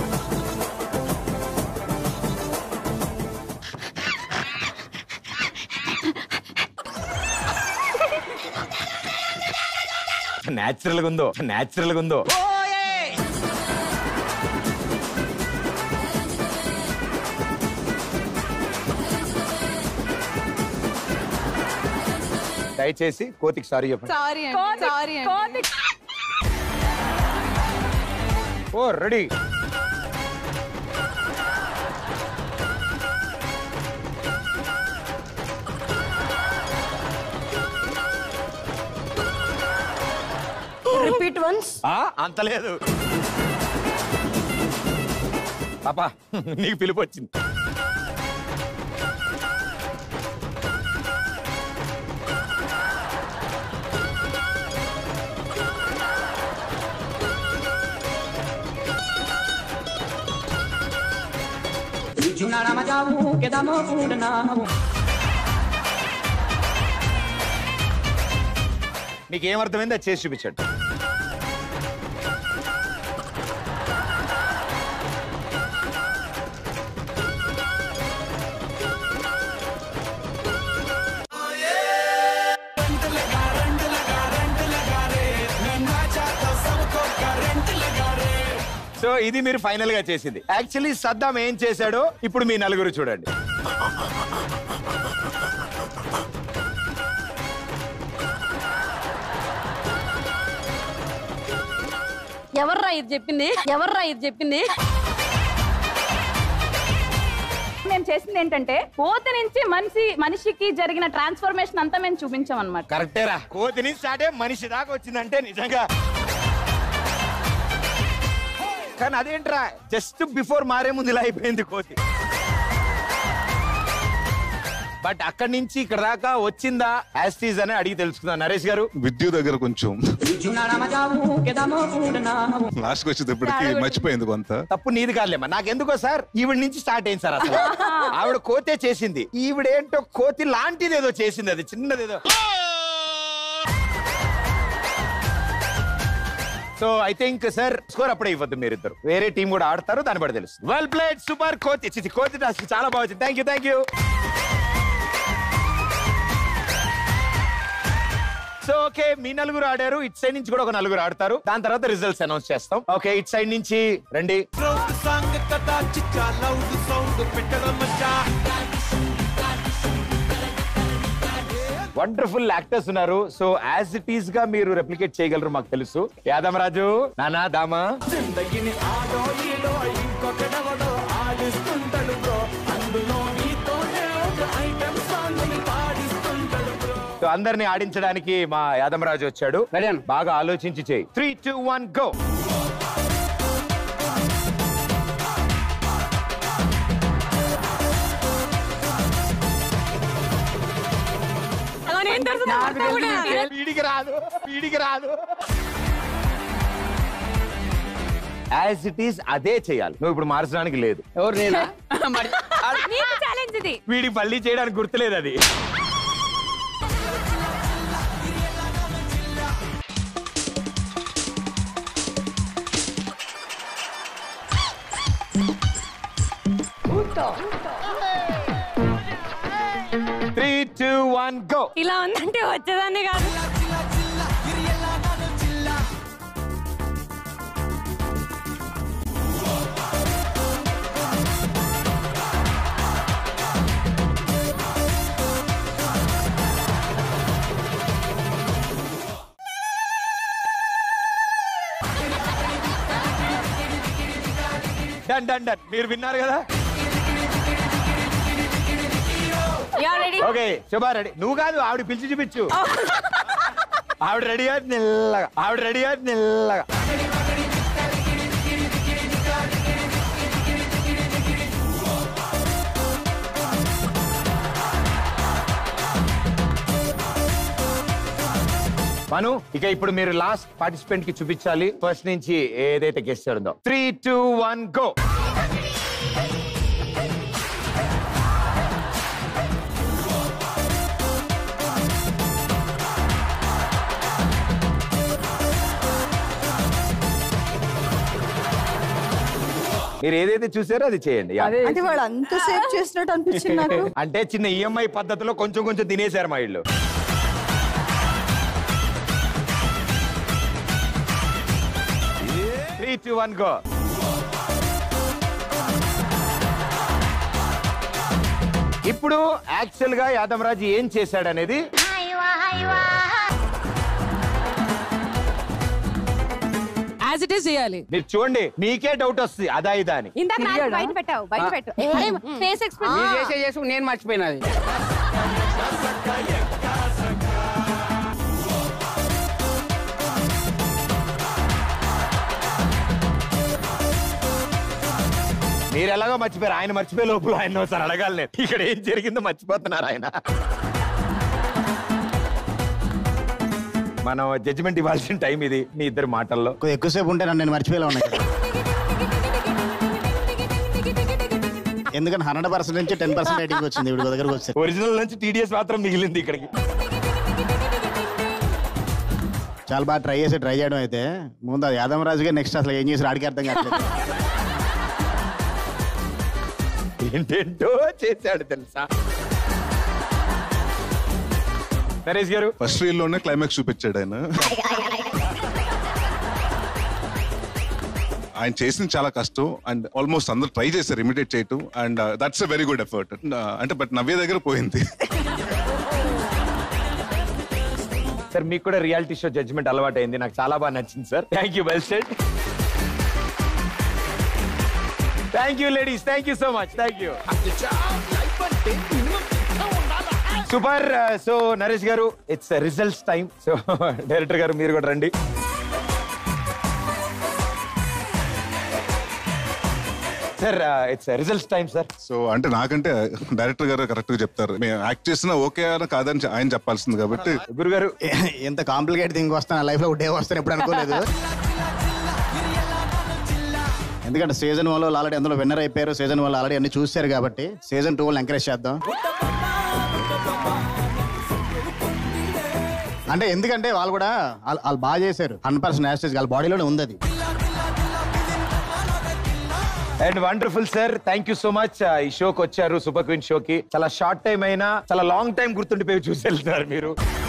న్యాచురల్ గా ఉందో న్యాచురల్ గా ఉందో దయచేసి కోతికి సారీ చెప్పండి సారీ అండి సారీ అండి ఓ రెడీ రిపీట్ వన్స్ ఆ అంత లేదు పాపా నీకు పిలుపు వచ్చింది మీకు ఏమర్థమైంది అది చేసి చూపించండి సో ఇది మీరు ఫైనల్ గా చేసింది యాక్చువల్లీ సద్దాం ఏం చేశాడో ఇప్పుడు మీ నలుగురు చూడండి ఎవర్రా ఇది చెప్పింది ఎవర్రా ఇది చెప్పింది మేము చేసింది ఏంటంటే కోతి నుంచి మనిషి మనిషికి జరిగిన ట్రాన్స్ఫర్మేషన్ అంతా మేము చూపించాం అనమాట కరెక్టేరా కోతి నుంచి స్టార్ట్ అయ్యి మనిషి దాకా వచ్చిందంటే నిజంగా కానీ అదేంట్రా జస్ట్ బిఫోర్ మారే ముందు ఇలా అయిపోయింది కోతి బట్ అక్కడి నుంచి ఇక్కడ దాకా వచ్చిందా యాస్టీజ్ అని అడిగి తెలుసుకుందాం నరేష్ గారు విద్యు దగ్గర కొంచెం లాస్ట్ వచ్చేటప్పటికి మర్చిపోయింది కొంత తప్పు నీది కాదులేమ్మా నాకెందుకో సార్ ఈవిడ నుంచి స్టార్ట్ అయింది సార్ అసలు ఆవిడ కోతే చేసింది ఈవిడేంటో కోతి లాంటిది ఏదో చేసింది అది చిన్నదేదో so I think sir score అప్పుడే ఇవ్వద్దు మీరిద్దరు వేరే టీం కూడా ఆడతారు దాన్ని బట్టి తెలుసు వెల్ ప్లేడ్ సూపర్ కోతి చి, చి, కోతి టాస్క్ చాలా బాగా వచ్చింది thank you thank you so okay మీ నలుగురు ఆడారు ఇట్ సైడ్ నుంచి కూడా ఒక నలుగురు ఆడతారు దాని తర్వాత రిజల్ట్స్ అనౌన్స్ చేస్తాం ఓకే ఇట్ సైడ్ నుంచి రండి రౌండ్ సాంగ్ కదా చిచ్చా లౌడ్ సౌండ్ పెట్టడం మచ్చా వండర్ఫుల్ యాక్టర్స్ ఉన్నారు సో యాజ్ ఇట్ ఈస్ గా మీరు రెప్లికేట్ చేయగలరు మాకు తెలుసు యాదమరాజు నానా దామా జిందగిని ఆడో ఈడో ఇంకొకడెవడో ఆడిస్తుంటాడు బ్రో అందులో నీతోనే ఒక ఐటమ్ సాంగ్ ని పాడిస్తుంటాడు బ్రో సో అందరిని ఆడించడానికి మా యాదమరాజు వచ్చాడు బాగా ఆలోచించి చేయి త్రీ టూ వన్ గో వీడికి రాదు వీడికి రాదు యాజ్ ఇట్ ఈస్ అదే చేయాలి నువ్వు ఇప్పుడు మార్చడానికి లేదు ఎవరు నేనా ఛాలెంజ్ ఇది వీడికి మళ్ళీ చేయడానికి గుర్తులేదు అది త్రీ టూ వన్ గో ఇలా ఉందంటే వచ్చేదాన్ని కాదు డన్ డన్ డన్ మీరు విన్నారు కదా ఓకే శుభా రెడీ నువ్వు కాదు ఆవిడ పిలిచి చూపించు ఆవిడ రెడీ అది నిల్లగా ఆవిడ రెడీ అది నిల్లగా మను ఇక ఇప్పుడు మీరు లాస్ట్ పార్టిసిపెంట్ కి చూపించాలి ఫస్ట్ నుంచి ఏదైతే గెస్ట్ ఉందో త్రీ టూ వన్ గో మీరు ఏదైతే చూసారో అది చేయండి యా. అంటే వాడు అంత సేవ్ చేసినట్టు అనిపించింది నాకు అంటే చిన్న ఈఎంఐ పద్ధతిలో కొంచెం కొంచెం తినేశారు మా ఇల్లు త్రీ టూ వన్ గో ఇప్పుడు యాక్చువల్ గా యాదవరాజు ఏం చేశాడనేది యాజ్ ఇట్ ఈస్ చేయాలి మీరు చూడండి మీకే డౌట్ వస్తుంది అదా ఇదా అని ఇందాక నాకు బయట పెట్టావు బయట ఆ. పెట్టు ఫేస్ మీరు చేసే చేసి నేను మర్చిపోయినా అది మీరు ఎలాగో మర్చిపోయారు ఆయన మర్చిపోయే లోపల ఆయన ఒకసారి అడగాలి నేను. ఇక్కడ ఏం జరిగిందో మర్చిపోతున్నారు ఆయన మనం జడ్జిమెంట్ ఇవ్వాల్సిన టైం ఇది మీ ఇద్దరు మాటల్లో కొద్దిగా ఎక్కువసేపు ఉంటే నన్ను నేను మర్చిపోయేలా ఉన్నాయి కదా. ఎందుకంటే హండ్రెడ్ పర్సెంట్ నుంచి టెన్ పర్సెంట్ రేటింగ్ వచ్చింది ఇప్పుడు దగ్గరకు వచ్చి ఒరిజినల్ నుంచి టీడీఎస్ మాత్రం మిగిలింది ఇక్కడికి చాలా బాగా ట్రై చేసి ట్రై చేయడం అయితే ముందు అది యాదవ్ రాజుగా నెక్స్ట్ అసలు ఏం చేసి ఆడికి అర్థం కావట్లేదు ఏంటేంటో చేశాడు తెలుసా నరేష్ గారు ఫస్ట్ రీల్ లోనే క్లైమాక్స్ చూపించాడు ఆయన ఆయన చేసింది చాలా కష్టం అండ్ ఆల్మోస్ట్ అందరూ ట్రై చేశారు ఇమిటేట్ చేయటం and that's a very good effort అంటే బట్ నవ్వే దగ్గర పోయింది సార్ మీకు కూడా రియాలిటీ షో జడ్జ్మెంట్ అలవాటు అయింది నాకు చాలా బాగా నచ్చింది sir thank you well said thank you ladies thank you so much thank you super so Naresh garu it's results time so director garu మీరు కూడా రండి sir it's results time sir so అంటే నాకంటే డైరెక్టర్ గారు కరెక్ట్ గా చెప్తారు మేము యాక్ట్ చేసినా ఓకే అని కాదని ఆయన చెప్పాల్సింది కాబట్టి గురుగారు ఎంత కాంప్లికేట్ థింగ్ వస్తాను లైఫ్ లో డే వస్తాను ఎప్పుడు అనుకోలేదు ఎందుకంటే సీజన్ వన్ లో ఆల్రెడీ అందులో విన్నర్ అయిపోయారు సీజన్ వన్ ఆల్రెడీ అన్ని చూశారు కాబట్టి సీజన్ టూ ఎంకరేజ్ చేద్దాం అంటే ఎందుకంటే వాళ్ళు కూడా వాళ్ళు వాళ్ళు బాగా చేశారు హండ్రెడ్ పర్సెంట్ యాస్టేజ్ వాళ్ళ బాడీలోనే ఉంది అది and wonderful sir thank you so much ఈ షోకి వచ్చారు సూపర్ క్వీన్ షోకి చాలా షార్ట్ టైం అయినా చాలా లాంగ్ టైం గుర్తుండిపోయి చూసి వెళ్తున్నారు మీరు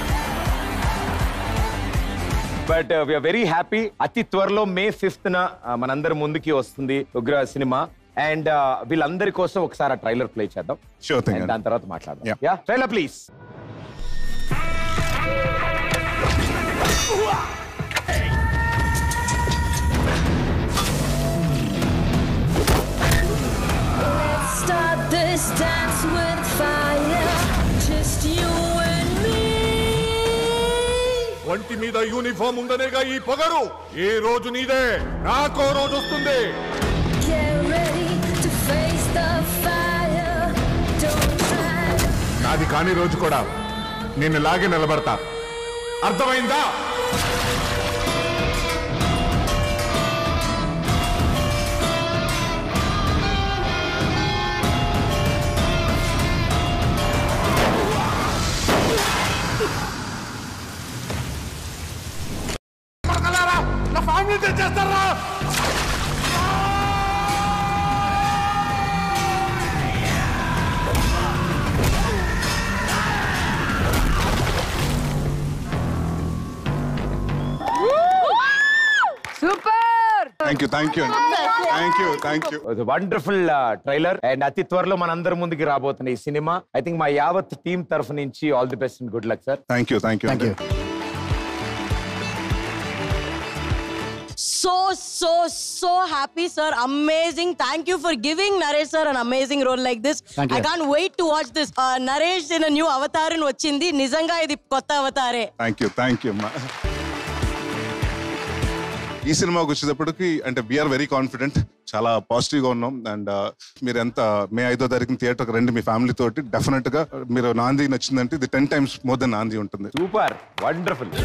బట్ వీఆర్ వెరీ హ్యాపీ అతి త్వరలో మే ఫిఫ్త్ న uh, మనందరి ముందుకి వస్తుంది ఉగ్ర సినిమా అండ్ వీళ్ళందరి కోసం ఒకసారి ఆ ట్రైలర్ ప్లే చేద్దాం Sure thing, And అండి. దాని తర్వాత మాట్లాడదాం yeah trailer please Start this dance with fire, just you and me. ఒంటి మీద యూనిఫామ్ ఉండనేగా ఈ పొగరు ఏ రోజు నీదే నాకో రోజు వస్తుంది Get ready to face the fire. Don't try. నాది కాని రోజు కూడా నిన్ను లాగే నిలబడతా అర్థమైందా కొడకలారా, నా ఫ్యామిలీ తెచ్చేస్తారా super thank you thank you thank you thank you wonderful trailer and అతి త్వరలో మనందరి ముందుకి రాబోతున్న ఈ సినిమా ఐ థింక్ మా యావత్ టీం తరఫు నుంచి all the best and good luck sir thank you thank you thank you so so so happy sir amazing thank you for giving Naresh sir an amazing role like this Thank you. I can wait to watch this Naresh in new avatar అని వచ్చింది నిజంగా ఇది కొత్త అవతారే thank you thank you అమ్మా ఈ సినిమాకి వచ్చేటప్పటికి అంటే వీఆర్ వెరీ కాన్ఫిడెంట్ చాలా పాజిటివ్ గా ఉన్నాం అండ్ మీరు ఎంత మే ఐదో తారీఖున థియేటర్కి రండి మీ ఫ్యామిలీ తోటి డెఫినెట్ గా మీరు నాంది నచ్చిందంటే ఇది టెన్ టైమ్స్ మోర్ దెన్ నాంది ఉంటుంది సూపర్ వండర్ఫుల్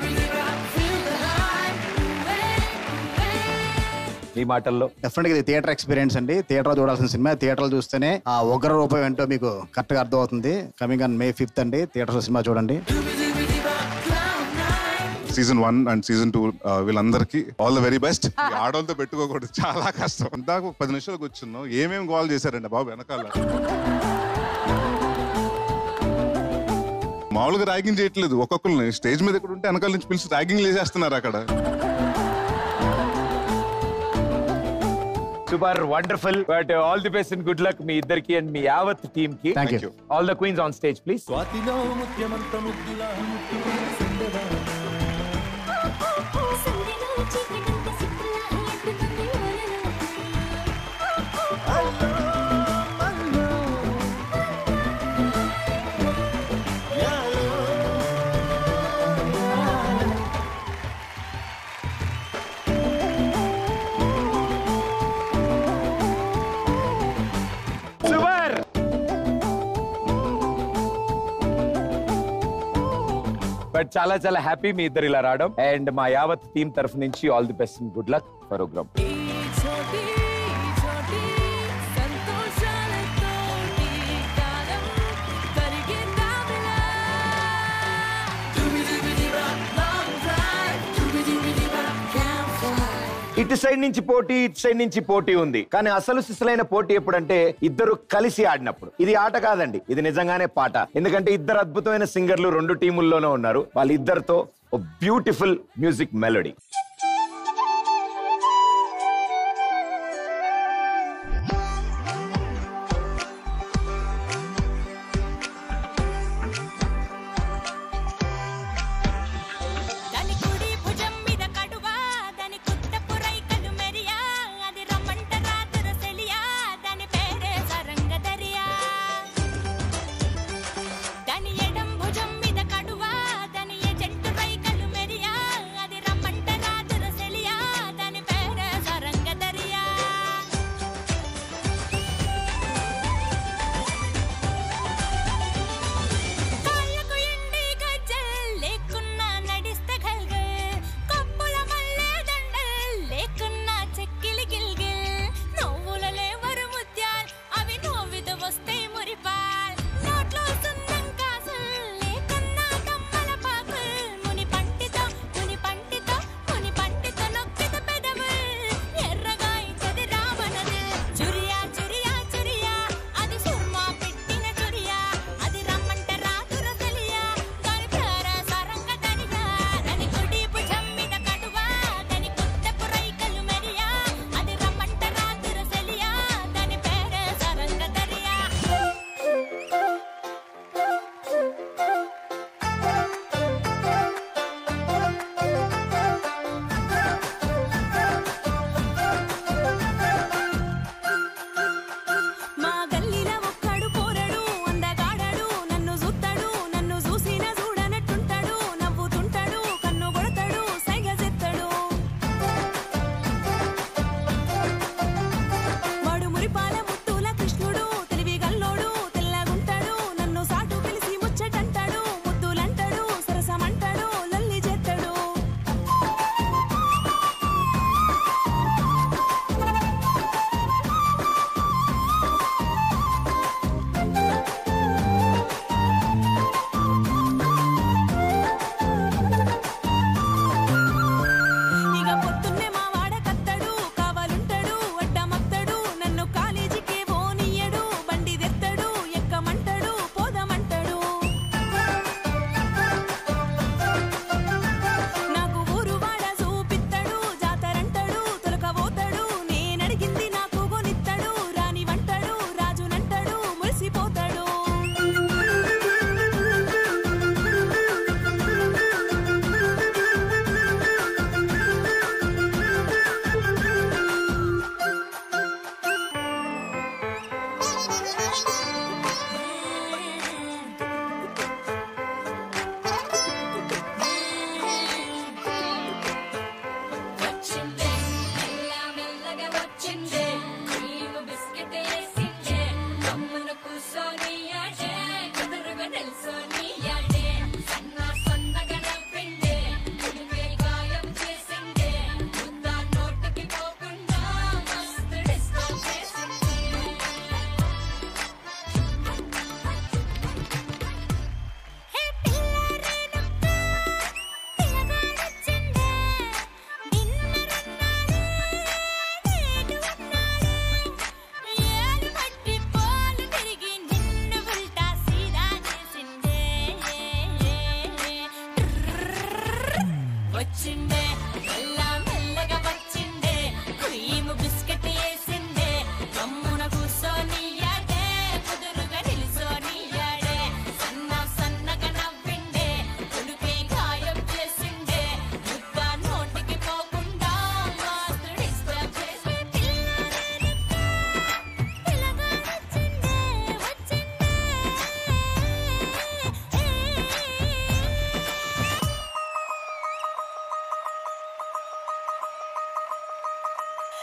మీ మాటల్లో డెఫినెట్ గా ఇది థియేటర్ ఎక్స్పీరియన్స్ అండి థియేటర్ చూడాల్సిన సినిమా థియేటర్ చూస్తేనే ఆ ఉగ్ర రూపం ఏంటో మీకు కరెక్ట్ గా అర్థం అవుతుంది కమింగ్ ఆన్ మే ఫిఫ్త్ అండి థియేటర్ సినిమా చూడండి season one and season two వీళ్ళందరికీ ఆల్ ద వెరీ బెస్ట్ ఆడవాళ్ళతో పెట్టుకోకూడదు చాలా కష్టం ఇందాక ఒక పది నిమిషాలు కూర్చున్నాం ఏమేమి గోల్ చేశారండి బాబు వెనకాల మామూలుగా ర్యాగింగ్ చేయట్లేదు ఒక్కొక్కరిని స్టేజ్ మీద ఎక్కడ ఉంటే వెనకాల నుంచి పిలిచి ర్యాగింగ్ చేసేస్తున్నారు అక్కడ super wonderful but all the best and good luck మీ ఇద్దరికి అండ్ మీ యావత్ టీమ్ కి Thank you. All the queens on stage please స్వాతిలో ముత్యమంత ముద్దులా ముత్యమంత సూపర్ బట్ చాలా చాలా హ్యాపీ మీ ఇద్దరు ఇలా రావడం అండ్ మా యావత్ టీమ్ తరఫు నుంచి all the best and good luck programme ఇటు సైడ్ నుంచి పోటీ ఇటు సైడ్ నుంచి పోటీ ఉంది కానీ అసలు సిసలైన పోటీ ఎప్పుడంటే ఇద్దరు కలిసి ఆడినప్పుడు ఇది ఆట కాదండి ఇది నిజంగానే పాట ఎందుకంటే ఇద్దరు అద్భుతమైన సింగర్లు రెండు టీముల్లోనే ఉన్నారు వాళ్ళిద్దరితో బ్యూటిఫుల్ మ్యూజిక్ మెలోడీ దాని కుడి భుజం మీద కడువా దాని కుట్టపు రైకలు మెరియా అది రమ్మంట రాతుర సెలియా దాని పేరే సరంగదరియా దాని ఎడం భుజం మీద కడువా దాని ఎజెంటు రైకలు మెరియా అది రమ్మంట రాతుర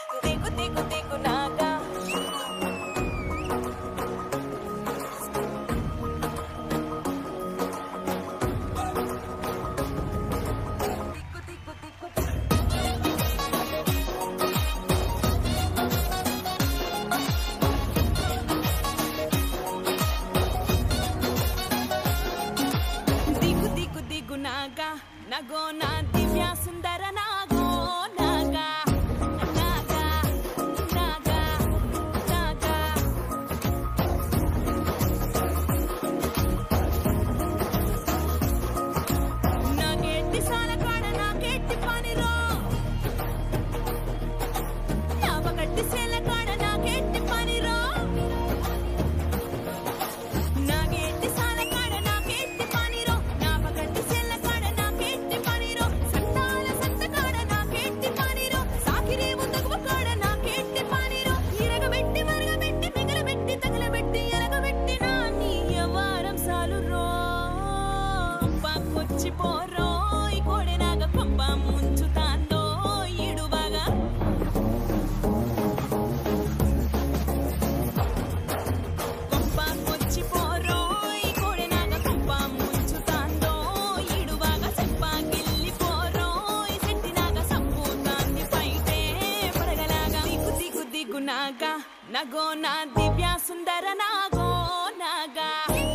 దిగు దిగు దిగు నాగా దిగు దిగు దిగు నాగా నగో నా దివ్య సుందర నాగో నాగా నాగా నాగా నాగా నాకేట్టి సాల కాడ నాకేట్టి పనిరో నావగట్టి సేల కాడ నాకేట్టి పనిరో నాగేట్టి సాల కాడ నాకేట్టి పనిరో నావగట్టి సేల కాడ నాకేట్టి పనిరో సంతాల సంత కాడ నాకేట్టి పనిరో సాకిరే ముందగువ కాడ నాకేట్టి పనిరో ఇరగబెట్టి మరగబెట్టి మిగలబెట్టి తగలబెట్టి ఎరగబెట్టి నా నీ వారం సాలు రో కొంపకొచ్చి పోరో ఈ కోడెనాగ కొంప ముంచుతాందో ఇడువగా కొంపకొచ్చి పోరో ఈ కోడెనాగ కొంప ముంచుతాందో ఇడువగా చెంపాకెళ్ళి పోరో ఈ సెట్టినాగ సంపూతాంది పైటే పడగలాగా దిగు దిగు దిగు నాగా నగో నా దివ్య సుందర నాగో నాగా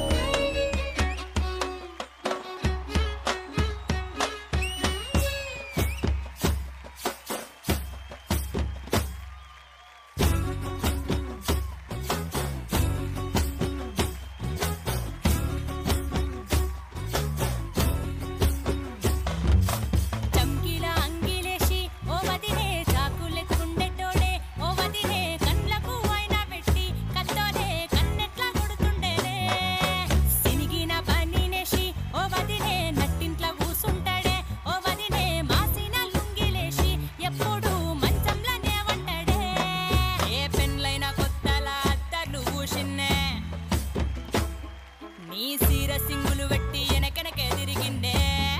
చంకిల అంగిలేసి ఓ వదిలే చాకులెత్తుండెటోడే ఓ వదిలే కండ్లకు అయినా పెట్టి కత్తోలే కన్నెట్లా కొడుతుండేలే సినిగిన పనినేసి ఓ వదిలే నట్టింట్ల కూసుంటాడే ఓ వదిలే మాసిన లుంగిలేసి ఎప్పుడు మంచంలోనే వంటాడే ఏ పెన్లైన కొత్తల అత్తర్లు ఊసిన్నే నీ సీర సింగులు పెట్టి వెనకెనకే తిరిగిండే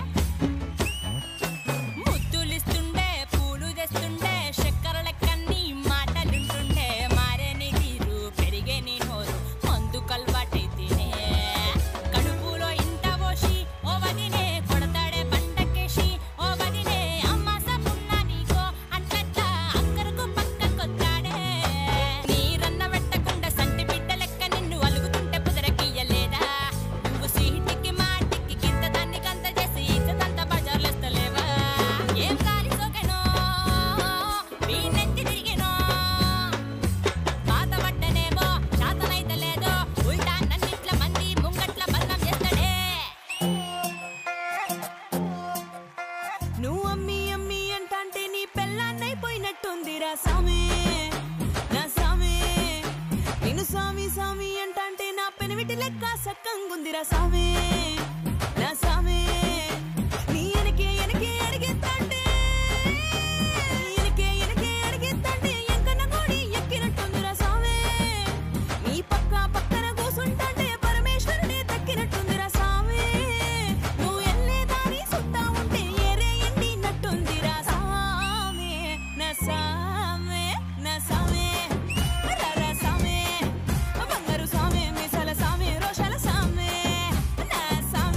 ముద్దులిస్తుండే పూలు తెస్తుండే చక్కెర లెక్కన్ని మాటలుంటుండే మారే నీ తీరు పెరిగే నీ నోరు మందు కల్వాటైతేనే కడుపులో ఇంత పోసి ఓ వదినే కొడతాడే పండకేసి ఓ వదినే అమ్మ సపున్నా నీకో అంటట్లా అక్కరకు పక్కకొత్తాడే నీరన్న పెట్టకుండా సంటి బిడ్డ లెక్క నిన్ను అలుగుతుంటే కుదరకియ్యలేదా నువ్వు సీటికి మాటికి కింద దాన్ని కంత చేసి ఇచ్చదంత బజార్లేస్తలేవా ఏం కాలి సోకెనో వీనెత్తి తిరిగెనో పాత పడ్డనేమో శాతనైతే లేదో ఉల్టా నన్నిట్ల మంది ముంగట్ల బల్లం చేస్తాడే నువ్వు అమ్మి అమ్మి అంటాంటే నీ పెళ్ళాన్నైపోయినట్టుందిరా సామే నా సామే నేను సామి సామి అంటాంటే నా పెనిమిటి లెక్క సక్కంగుందిరా సామే నా సామే నీ ఎనకే ఎనకే అడిగేత్తాంటే ఎనకే ఎనకే అడిగేత్తాంటే ఎంకన్న కోడి ఎక్కినట్టుందిరా సామే నీ పక్క పక్కన కూసుంటాంటే పరమేశ్వరుడే దక్కినట్టుందిరా సామే నువ్వు ఎల్లే దారి సుత్తా ఉంటే ఏరే ఎండినట్టుందిరా సామే నా సామే నా సామే రర సామే బంగారు సామే మీసాల సామే రోషాల సామే నా సామే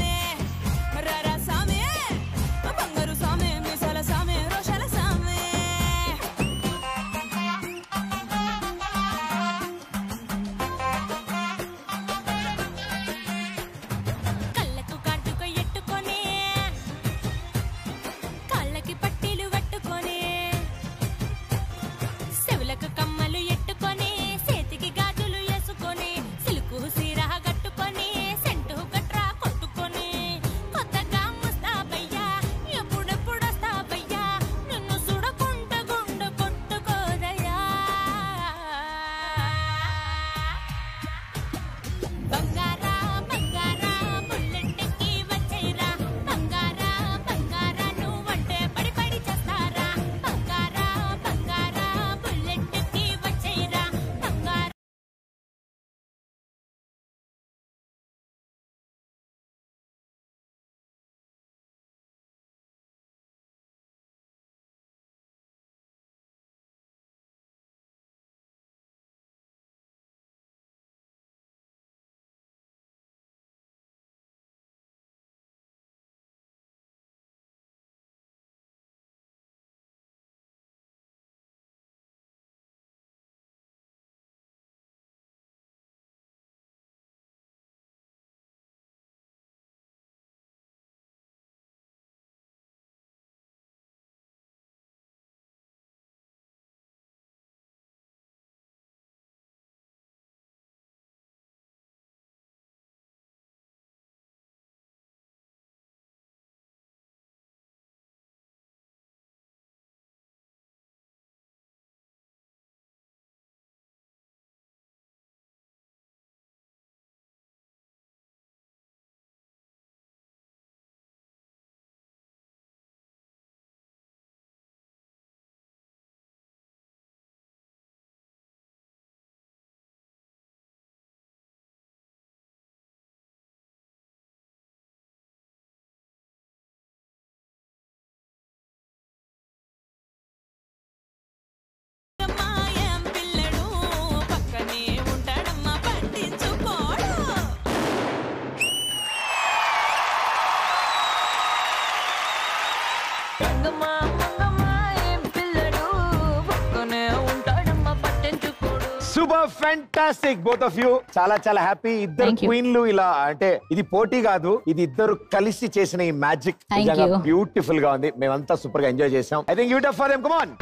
super fantastic both of you చాలా చాలా హ్యాపీ ఇద్దరు Thank you. క్వీన్లు ఇలా అంటే ఇది పోటీ కాదు ఇది ఇద్దరు కలిసి చేసిన ఈ మ్యాజిక్ Thank you. బ్యూటిఫుల్ గా ఉంది మేమంతా సూపర్ గా ఎంజాయ్ చేసాం I think you'd for them come on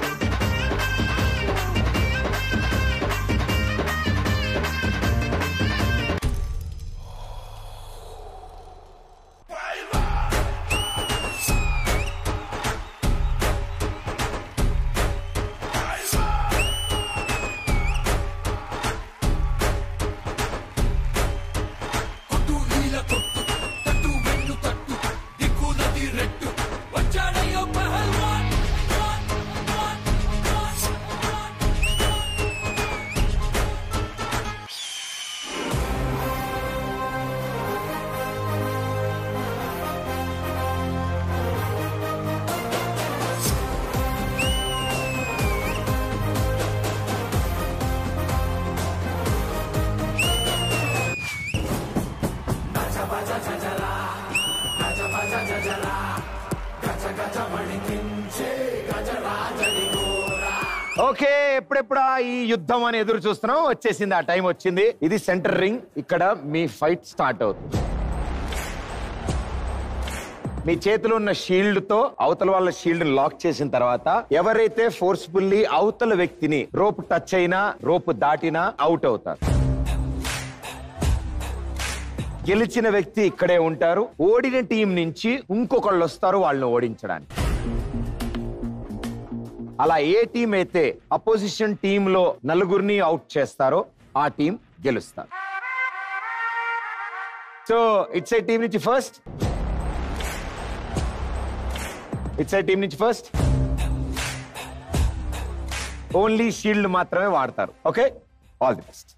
okay ఎప్పుడెప్పుడా ఈ యుద్ధం అని ఎదురు చూస్తున్నాం వచ్చేసింది ఆ టైం వచ్చింది ఇది సెంటర్ రింగ్ ఇక్కడ మీ ఫైట్ స్టార్ట్ అవుతుంది మీ చేతిలో ఉన్న షీల్డ్ తో అవతల వాళ్ళ షీల్డ్ లాక్ చేసిన తర్వాత ఎవరైతే ఫోర్స్ఫుల్లీ అవతల వ్యక్తిని రోప్ టచ్ అయినా రోప్ దాటినా అవుట్ అవుతారు గెలిచిన వ్యక్తి ఇక్కడే ఉంటారు ఓడిన టీం నుంచి ఇంకొకళ్ళు వస్తారు వాళ్ళని ఓడించడానికి అలా ఏ టీం అయితే అపోజిషన్ టీమ్ లో నలుగురిని అవుట్ చేస్తారో ఆ టీం గెలుస్తారు సో ఇట్స్ ఏ టీం నుంచి ఫస్ట్ ఇట్స్ ఏ టీం నుంచి ఫస్ట్ ఓన్లీ షీల్డ్ మాత్రమే వాడతారు okay all the best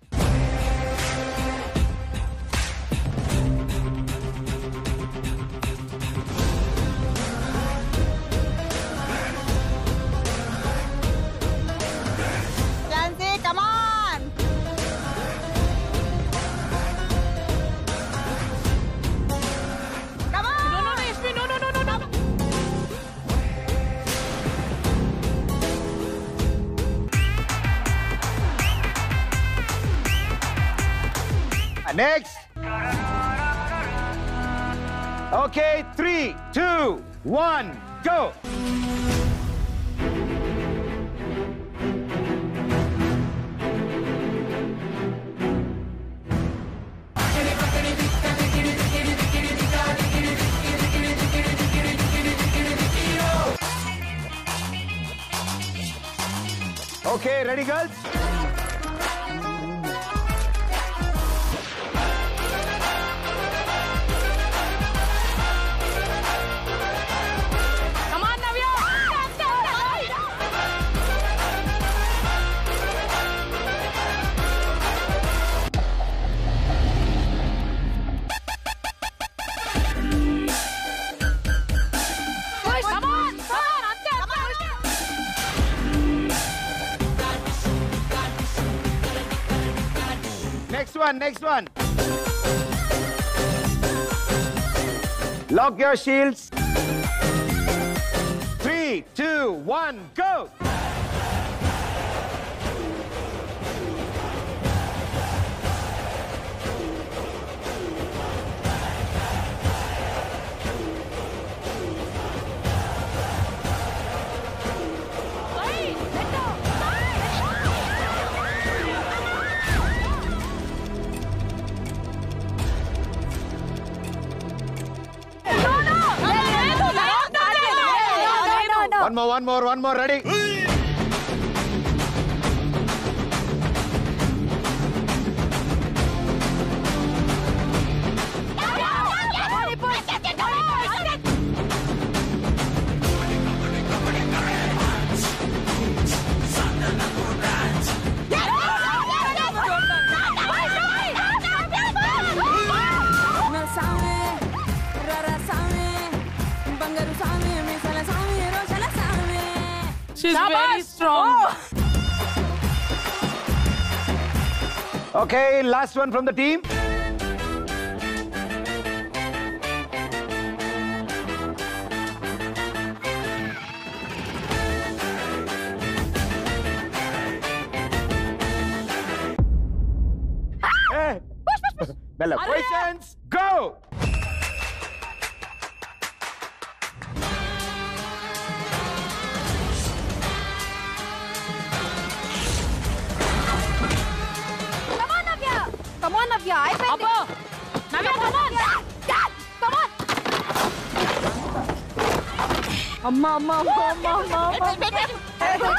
Jansi, come on! Come on! No, no, no, Ishmi, no, no, no, no, no. Next okay three two one go okay ready girls Come on, Navya! Push! Come on! Come on! అంతే, అంతే, అంతే. Next one next one lock your shields three two one go one more one more one more ready నా సామే రర సామే బంగారు సామే మీసాల సామే రోజల సామే She's very strong. Okay last one from the team బెల్ల questions go come on Navya come on Navya అయిపోయింది నవ్య కమాన్ కమాన్ అమ్మా అమ్మా అమ్మా అమ్మా అమ్మా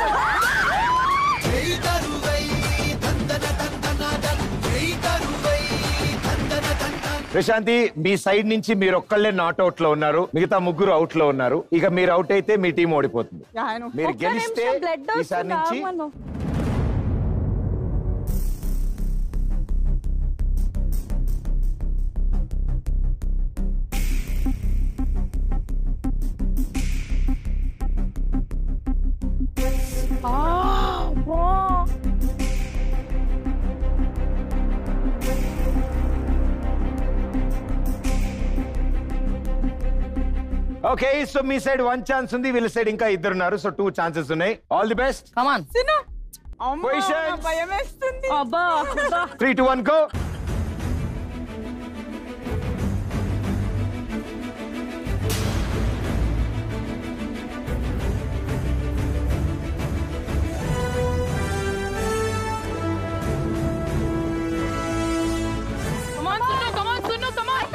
ప్రశాంతి మీ సైడ్ నుంచి మీరు ఒక్కళ్ళే నాట్ అవుట్ లో ఉన్నారు మిగతా ముగ్గురు అవుట్ లో ఉన్నారు ఇక మీరు అవుట్ అయితే మీ టీం ఓడిపోతుంది మీరు గెలిస్తే ఈసారి నుంచి ఓకే సో మీ సైడ్ వన్ ఛాన్స్ ఉంది వీళ్ళ సైడ్ ఇంకా ఇద్దరు ఉన్నారు సో టూ ఛాన్సెస్ ఉన్నాయి all the best come on Questions? భయం వేస్తుంది అబ్బా అబ్బా. Three two one go Come on, Sunu, come on, Sunu, come on.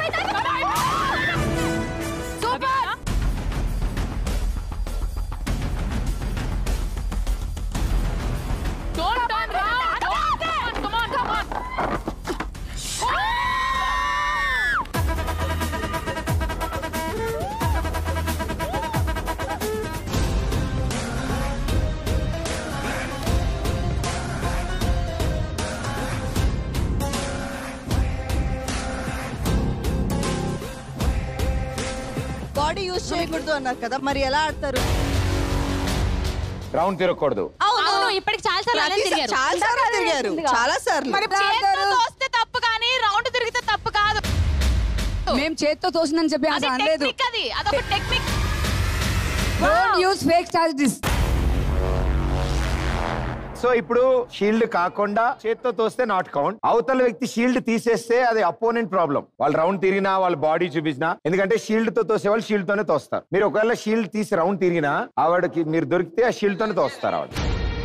Super. Don't turn round. Don't. Come on, come on, come on. Body use చేయకూడదు అన్నారు కదా మరి ఎలా ఆడతారు రౌండ్ తిరగకూడదు అవును ఇప్పటికి చాలా సార్లు అలా ప్రతి- తిరిగారు చాలా సార్లు తిరిగారు చాలా సార్లు మరి చేత్తో తోస్తే తప్పు కానీ రౌండ్ తిరిగితే తప్పు కాదు మేము చేత్తో తోసిందని చెప్పి అది అసలు అనలేదు టెక్నిక్ అది అదొక technique don't use fake strategies so ఇప్పుడు షీల్డ్ కాకుండా చేత్తో తోస్తే నాట్ కౌంట్ అవతల వ్యక్తి షీల్డ్ తీసేస్తే అది అపోనెంట్ ప్రాబ్లం వాళ్ళు రౌండ్ తిరిగినా వాళ్ళ బాడీ చూపించినా ఎందుకంటే షీల్డ్ తో తోసే వాళ్ళు షీల్డ్ తోనే తోస్తారు మీరు ఒకవేళ షీల్డ్ తీసి రౌండ్ తిరిగినా ఆవిడకి మీరు దొరికితే ఆ షీల్డ్ తోనే తోస్తారు ఆవిడ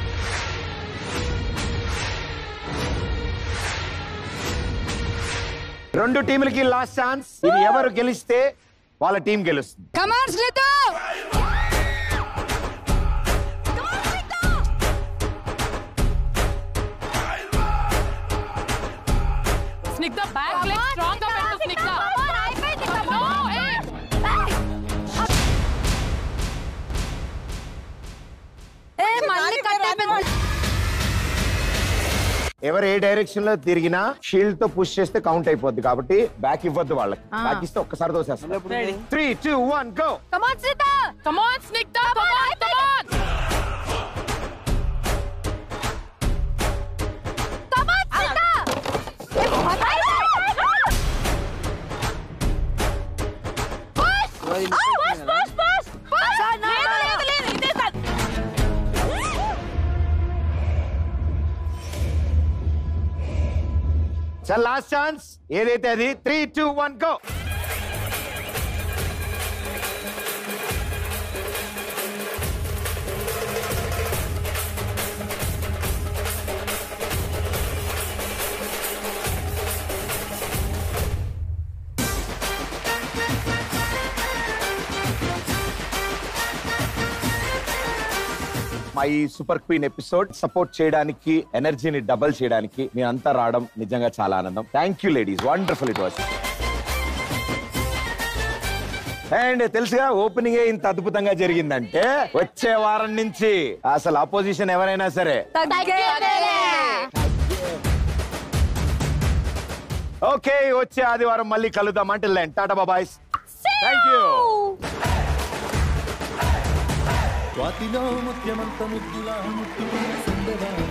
రెండు టీములకి లాస్ట్ ఛాన్స్ ఇది ఎవరు గెలిస్తే వాళ్ళ టీం గెలుస్తుంది come on Sreethu Snigdha back leg strong గా పెట్టు స్నిగ్ధ No, eh. ఎవరు ఏ డైరెక్షన్ లో తిరిగినా షీల్డ్ తో పుష్ చేస్తే కౌంట్ అయిపోద్ది కాబట్టి బ్యాక్ ఇవ్వద్దు వాళ్ళకి ఆ. బ్యాక్ ఇస్తే ఒక్కసారి తోసేస్తారు three two one go Come on, Sita. Come on, Snigdha. Come on, come on. Come on, Sita. Push. Push, push, push. Push. లేదు, లేదు, లేదు. ఇదే సార్. సార్ లాస్ట్ ఛాన్స్ ఏదైతే అది త్రీ టూ వన్ గో మా ఈ సూపర్ క్వీన్ ఎపిసోడ్ సపోర్ట్ చేయడానికి ఎనర్జీని డబల్ చేయడానికి మీ అంతా రావడం నిజంగా చాలా ఆనందం thank you ladies wonderful it was and తెలుసుగా ఓపెనింగ్ ఇంత అద్భుతంగా జరిగిందంటే వచ్చే వారం నుంచి అసలు అపోజిషన్ ఎవరైనా సరే ఓకే వచ్చే ఆదివారం మళ్ళీ కలుద్దాం అంటే టాటా బాబాయ్స్ థ్యాంక్ యూ స్వాతిలో ముత్యమంత ముద్దుగా ముట్టుకున్న సందగా